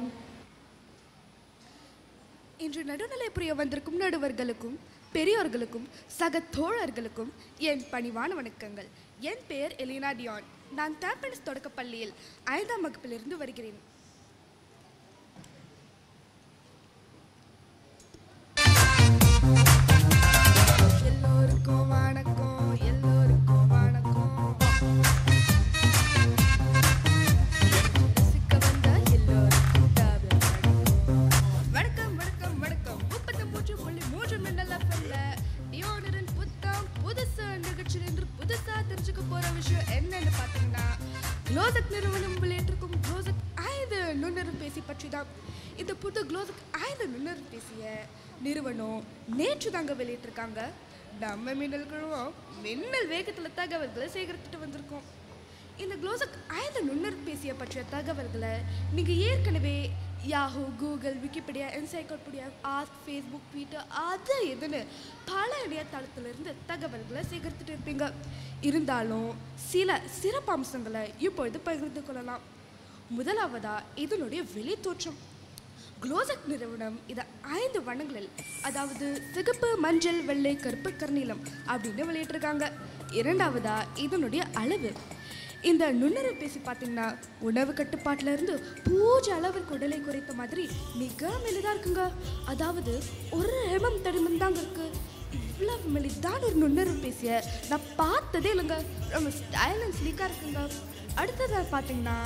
இன்று நடுநிலை புரிய வந்திருக்கும் நடுவர்களுக்கும் பெரியோர்களுக்கும் சக தோழர்களுக்கும் என் பணிவான வணக்கங்கள் என் பெயர் எலினா டியான் நான் டேம்பனிஸ் தொடக்கப் பள்ளியில் ஐந்தாம் வகுப்பிலிருந்து வருகிறேன் எல்லோருக்கும் வணக்கம் எல்லோருக்கும் வணக்கம் ரசிக்க வந்த எல்லோருக்கும் double வணக்கம். நுண்ணறுப்பேசி பற்றி தான் இந்த புது க்ளோஸுக்கு ஐந்து நுண்ணறுப்பேசிய நிறுவனம் நேற்று தாங்க வெளியிட்டிருக்காங்க நம்ம மின்னல் குழுவும் மின்னல் வேகத்தில் தகவல்களை சேகரித்துட்டு வந்திருக்கோம் இந்த க்ளோஸுக்கு ஐந்து நுண்ணறுப்பேசிய பற்றிய தகவல்களை நீங்கள் ஏற்கனவே Yahoo Google Wikipedia encyclopedia ask Facebook Twitter அது இதுன்னு பல இணையதளத்திலிருந்து தகவல்களை சேகரித்துட்டு இருப்பீங்க இருந்தாலும் சில சிறப்பம்சங்களை இப்பொழுது பகிர்ந்து கொள்ளலாம் முதலாவதா இதனுடைய வெளித்தோற்றம் குளோசக் நிறுவனம் இதை ஐந்து வண்ணங்களில் அதாவது சிகப்பு மஞ்சள் வெள்ளை கருப்பு கருநீலம் அப்படின்னு வெளியிட்டிருக்காங்க இரண்டாவதா இதனுடைய அளவு இந்த நுண்ணறிவு பேசி பார்த்தீங்கன்னா உணவு கட்டுப்பாட்டுல இருந்து பூஜை அளவிற்கு உடலை குறைத்த மாதிரி மிக மெலிதா இருக்குங்க அதாவது ஒரு எம்எம் தடிமன் தாங்க இருக்கு இவ்வளவு மெலிதான ஒரு நுண்ணறிவு பேசிய நான் பார்த்ததே இல்லைங்க ரொம்ப ஸ்டைல் அண்ட் ஸ்லீக்காக இருக்குங்க அடுத்ததாக பார்த்தீங்கன்னா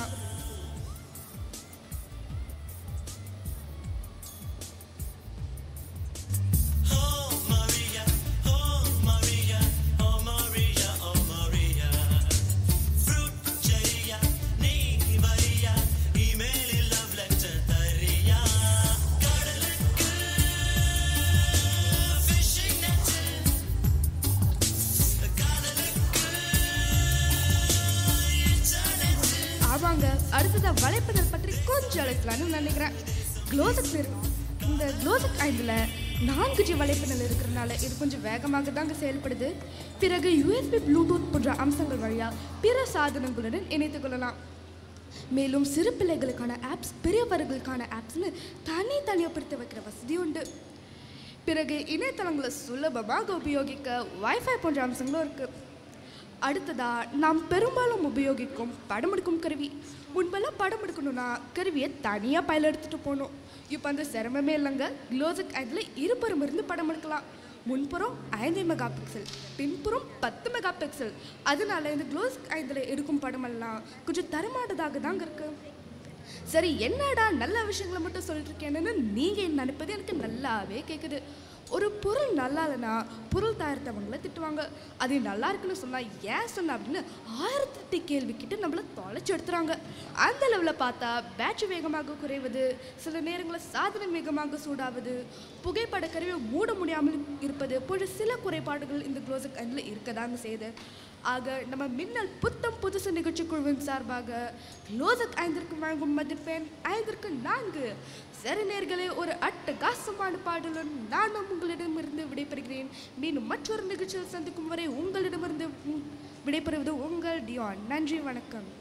ஆமாங்க அடுத்ததா வலைப்பின்னல் பற்றி கொஞ்சம் அழைக்கலாம்னு நினைக்கிறேன் க்ளோசக் இந்த க்ளோசக் ஐந்தில் நான்கு ஜி வலைப்பின்னல் இருக்கிறனால இது கொஞ்சம் வேகமாக தாங்க செயல்படுது பிறகு யூஎஸ்பி ப்ளூடூத் போன்ற அம்சங்கள் வழியாக பிற சாதனங்களுடன் இணைத்துக் கொள்ளலாம் மேலும் சிறு பிள்ளைகளுக்கான ஆப்ஸ் பெரியவர்களுக்கான ஆப்ஸ்னு தனித்தனியாக பிரித்து வைக்கிற வசதி உண்டு பிறகு இணையதளங்களை சுலபமாக உபயோகிக்க வைஃபை போன்ற அம்சங்களும் இருக்குது அடுத்ததா நாம் பெரும்பாலும் உபயோகிக்கும் படம் எடுக்கும் கருவி முன்பெல்லாம் படம் எடுக்கணும்னா கருவியை தனியாக பயில எடுத்துகிட்டு போகணும் இப்போ அந்த சிரமமே இல்லைங்க க்ளோசக் அதில் இருபுறம் இருந்து படம் எடுக்கலாம் முன்புறம் ஐந்து மெகா பிக்சல் பின்புறம் பத்து மெகா பிக்சல் அதனால இந்த க்ளோசக் ஐந்தில் எடுக்கும் படமெல்லாம் கொஞ்சம் தரமானதாக தாங்க இருக்குது சரி என்னடா நல்ல விஷயங்களை மட்டும் சொல்லிட்டு இருக்கேன்னு நீங்கள் நினைப்பது எனக்கு நல்லாவே கேட்குது ஒரு பொருள் நல்லா இல்லைன்னா பொருள் தயாரித்தவங்களை திட்டுவாங்க அது நல்லா இருக்குன்னு சொன்னால் ஏன் சொன்ன அப்படின்னு ஆயிரத்தெட்டு கேள்வி கிட்ட நம்மளை தொலைச்சி எடுத்துறாங்க அந்த லெவலில் பார்த்தா பேட்ச் வேகமாக குறைவது சில நேரங்களில் சாதனம் வேகமாக சூடாவது புகைப்பட கருவியை மூட முடியாமல் இருப்பது போன்ற சில குறைபாடுகள் இந்த க்ளோசக் அதில் இருக்கதாங்க செய்யுது ஆக நம்ம மின்னல் புத்தம் புதுசு நிகழ்ச்சி குழுவின் சார்பாக க்ளோசக் ஐந்திற்கு வழங்கும் மதிப்பெண் ஐந்திற்கு நான்கு சரி நேர்களே ஒரு அட்டகாசமான பாடலுடன் நானும் உங்களிடமிருந்து விடைபெறுகிறேன் மீண்டும் மற்றொரு நிகழ்ச்சியில் சந்திக்கும் வரை உங்களிடமிருந்து உம் விடைபெறுவது உங்கள் டியான் நன்றி வணக்கம்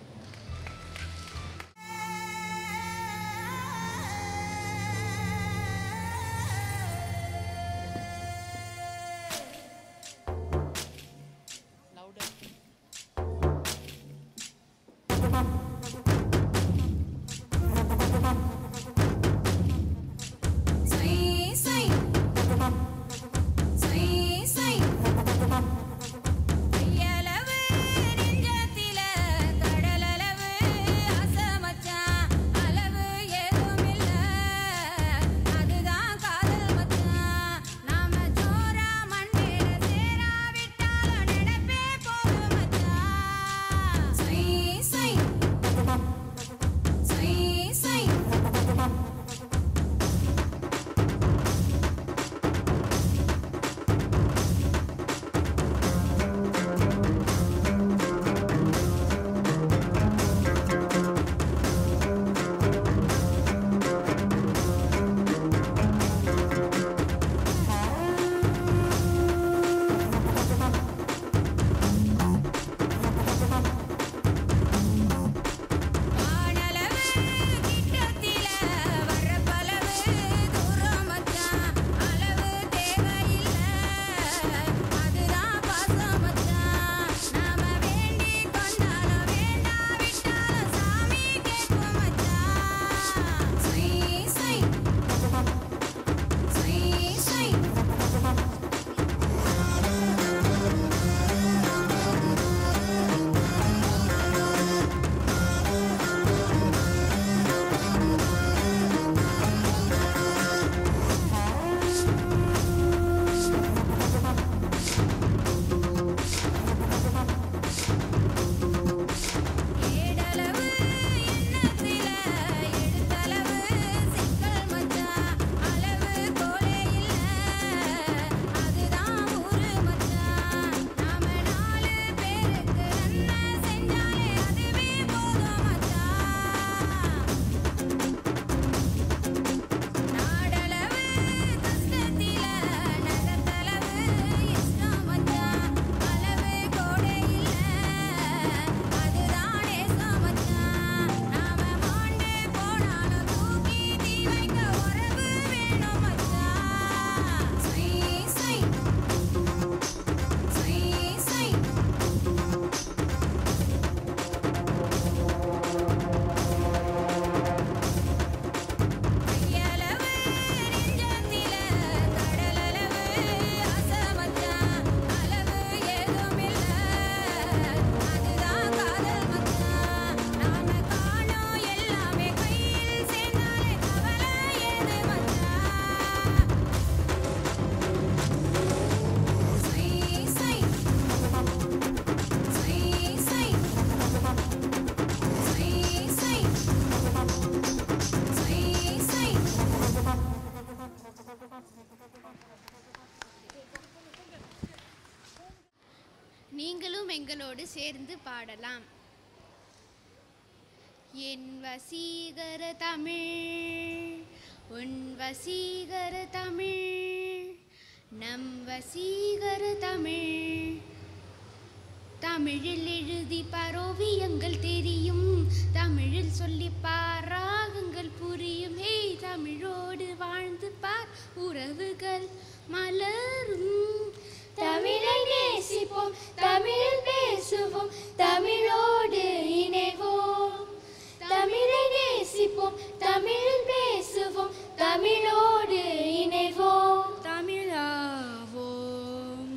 Swing, swing. Swing, swing. கையளவு நெஞ்சத்தில கடல் எங்களோடு சேர்ந்து பாடலாம் என் வசீகர தமிழ் உன் வசீகர தமிழ் நம் வசீகர தமிழ் தமிழில் எழுதி பரோவியங்கள் தெரியும் தமிழில் சொல்லி பாராகங்கள் புரியும் ஹே தமிழோடு வாழ்ந்து பார் உறவுகள் மலரும் தமிழை நேசிப்போம் தமிழில் பேசுவோம் தமிழோடு இணைவோம் தமிழை நேசிப்போம் தமிழில் பேசுவோம் தமிழோடு இணைவோம் தமிழாவோம்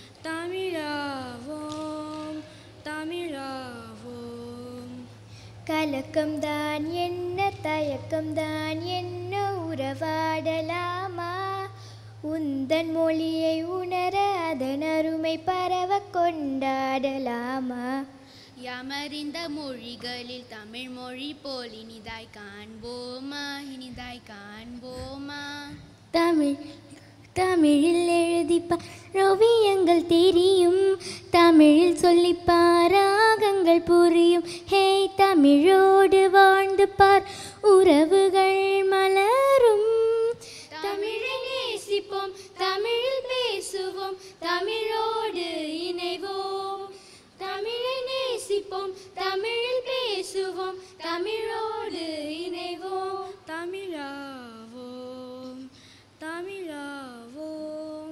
தமிழாவோம் தமிழாவோம் கலக்கம்தான் என்ன தயக்கம்தான் என்ன உறவாடலாமா உந்தன் மொழியை உணர அதன் அருமை பரவ கொண்டாடலாமா யாமறிந்த மொழிகளில் தமிழ் மொழி போல் இனிதாய் காண்போமா இனிதாய் காண்போமா தமிழ் தமிழில் எழுதி ஓவியங்கள் தெரியும் தமிழில் சொல்லி பாராகங்கள் புரியும் ஹே தமிழோடு வாழ்ந்து பார் உறவுகள் மலரும் தமிழை நேசிப்போம் தமிழில் பேசுவோம் தமிழோடு இணைவோம் தமிழை நேசிப்போம் தமிழில் பேசுவோம் தமிழோடு இணைவோம் தமிழாவோம் தமிழாவோம்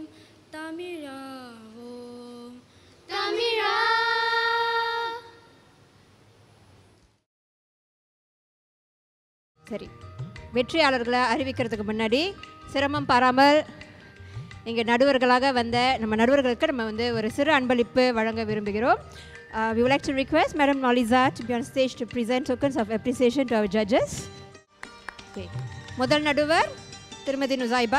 தமிழாவோம் தமிழா சரி வெற்றியாளர்களை அறிவிக்கிறதுக்கு முன்னாடி சிரமம் பாராமல் இங்கே நடுவர்களாக வந்த நம்ம நடுவர்களுக்கு நம்ம வந்து ஒரு சிறு அன்பளிப்பு வழங்க விரும்புகிறோம் Uh, we would like to request Madam Noliza to be on stage to present tokens of appreciation to our judges. Okay. முதல் நடுவர் திருமதி நுசாய்பா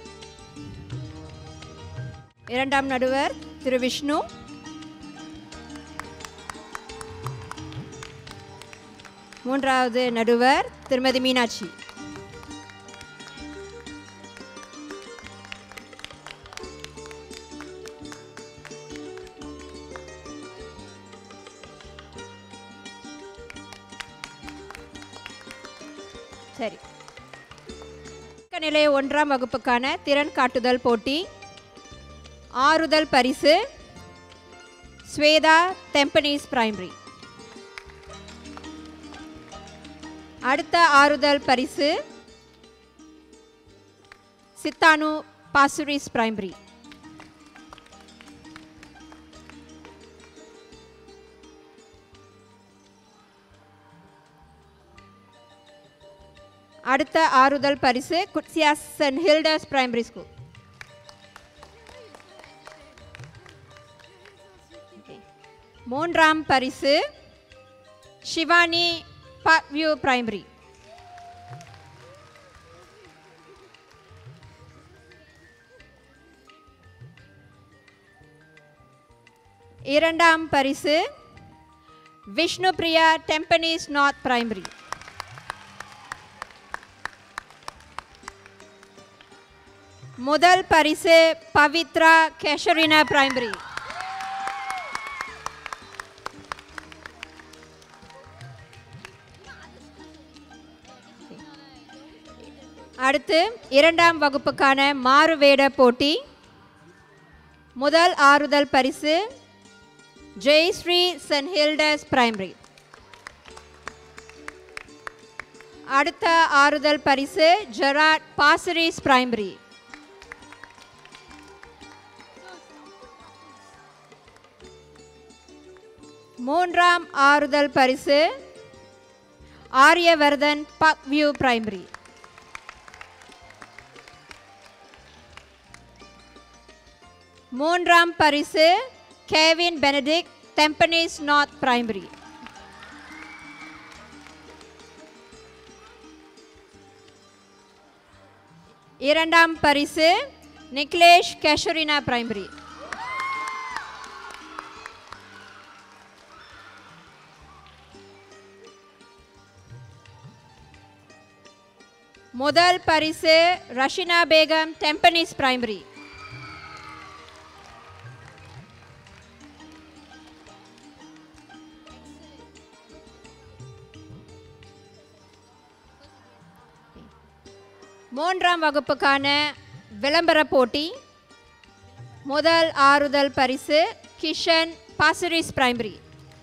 இரண்டாம் நடுவர் திரு விஷ்ணு மூன்றாவது நடுவர் திருமதி மீனாட்சி சரி நிலை ஒன்றாம் வகுப்புக்கான திறன் காட்டுதல் போட்டி ஆறுதல் பரிசு ஸ்வேதா தெம்பனீஸ் பிரைமரி அடுத்த ஆறுதல் பரிசு சித்தானு பாசுரிஸ் பிரைமரி அடுத்த ஆறுதல் பரிசு குட்சியாஸ் சென்ட் ஹில்டர்ஸ் பிரைமரி ஸ்கூல் மூன்றாம் பரிசு ஷிவானி வியூ பிரைமரி இரண்டாம் பரிசு Vishnu Priya Tampines north primary முதல் பரிசு பவித்ரா கேஷரினா பிரைமரி அடுத்து இரண்டாம் வகுப்புக்கான மாறுவேட போட்டி முதல் ஆறுதல் பரிசு ஜெயஸ்ரீ சென்ட் ஹில்டர்ஸ் பிரைமரி அடுத்த ஆறுதல் பரிசு ஜெராட் பாசரிஸ் பிரைமரி மூன்றாம் ஆறுதல் பரிசு ஆரியவர்தன் பக் வியூ பிரைமரி மூன்றாம் பரிசு Kevin Benedict Tampines north primary இரண்டாம் பரிசு நிக்லேஷ் கேஷரினா பிரைமரி முதல் பரிசு ரஷினா பேகம் டெம்பனீஸ் பிரைமரி மூன்றாம் வகுப்புக்கான விளம்பர போட்டி முதல் ஆறுதல் பரிசு கிஷன் பாசரிஸ் பிரைமரி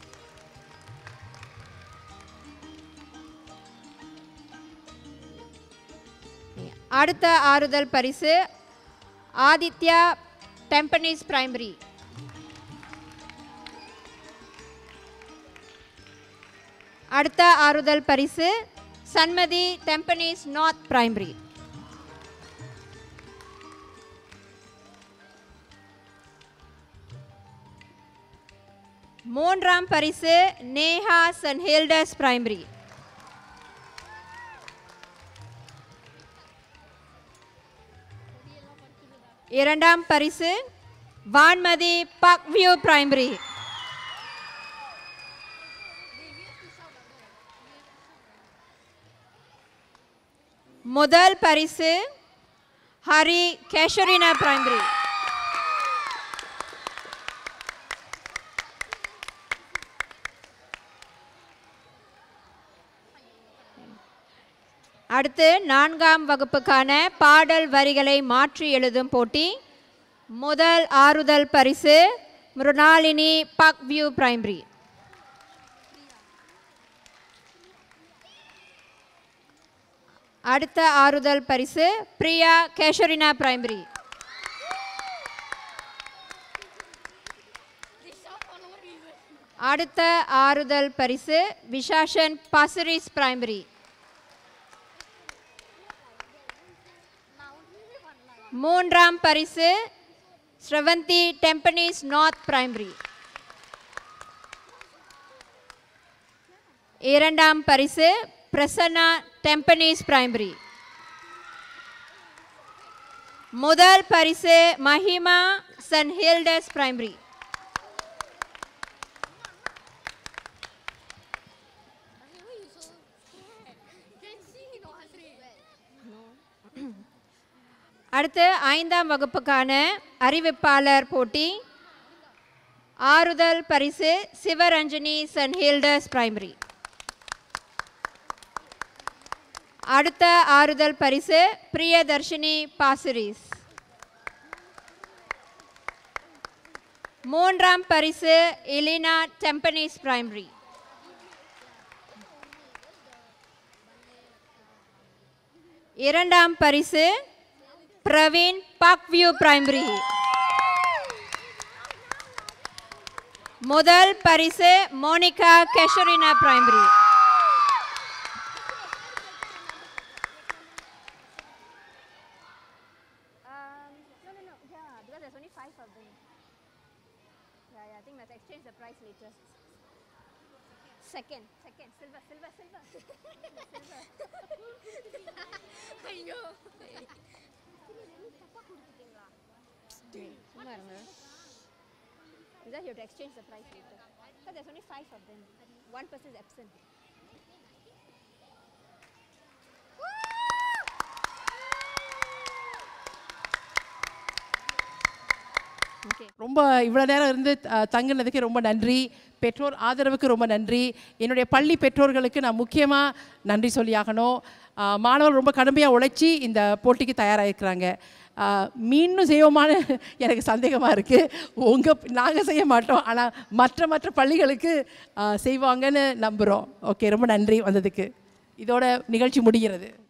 அடுத்த ஆறுதல் பரிசு ஆதித்யா டெம்பனீஸ் பிரைமரி அடுத்த ஆறுதல் பரிசு சன்மதி டெம்பனீஸ் நார்த் பிரைமரி மூன்றாம் பரிசு நேஹா சன் ஹில்டர்ஸ் பிரைமரி இரண்டாம் பரிசு வான்மதி பக்வியூ பிரைமரி முதல் பரிசு ஹரி கேஷரினா பிரைமரி அடுத்து நான்காம் வகுப்புக்கான பாடல் வரிகளை மாற்றி எழுதும் போட்டி முதல் ஆறுதல் பரிசு மிருணாலினி பக் வியூ பிரைமரி அடுத்த ஆறுதல் பரிசு பிரியா கேஷரினா பிரைமரி அடுத்த ஆறுதல் பரிசு விஷாஷன் பாசரிஸ் பிரைமரி மூன்றாம் பரிசு ஸ்ரவந்தி டெம்பனீஸ் நார்த் பிரைமரி இரண்டாம் பரிசு பிரசன்னா டெம்பனீஸ் பிரைமரி முதல் பரிசு மஹிமா சன் ஹில்டர்ஸ் பிரைமரி அடுத்து ஐந்தாம் வகுப்புக்கான அறிவிப்பாளர் போட்டி ஆறுதல் பரிசு சிவரஞ்சனி சன் ஹில்டர்ஸ் பிரைமரி அடுத்த ஆறுதல் பரிசு பிரியதர்ஷினி பாசுரிஸ் மூன்றாம் பரிசு எலினா டெம்பனீஸ் பிரைமரி இரண்டாம் பரிசு பிரவீன் பாக்வியூ பிரைமரி முதல் பரிசு மோனிகா கேஷரினா primary Second, second, silver, silver, silver. ஐயோ சும்மா இருங்க Is that you have to exchange the price later? Because there's only five of them. One person is absent. ரொம்ப இவ்வளோ நேரம் இருந்து அஹ், தங்குனதுக்கு ரொம்ப நன்றி பெற்றோர் ஆதரவுக்கு ரொம்ப நன்றி என்னுடைய பள்ளி பெற்றோர்களுக்கு நான் முக்கியமாக நன்றி சொல்லியாகணும் அஹ், மாணவர்கள் ரொம்ப கடுமையாக உழைச்சி இந்த போட்டிக்கு தயாராக இருக்கிறாங்க அஹ், மீண்டும் செய்வோமான்னு எனக்கு சந்தேகமாக இருக்குது உங்கள் நாங்கள் செய்ய மாட்டோம் ஆனால் மற்ற மற்ற பள்ளிகளுக்கு அஹ், செய்வாங்கன்னு நம்புகிறோம் ஓகே ரொம்ப நன்றி வந்ததுக்கு இதோட நிகழ்ச்சி முடிகிறது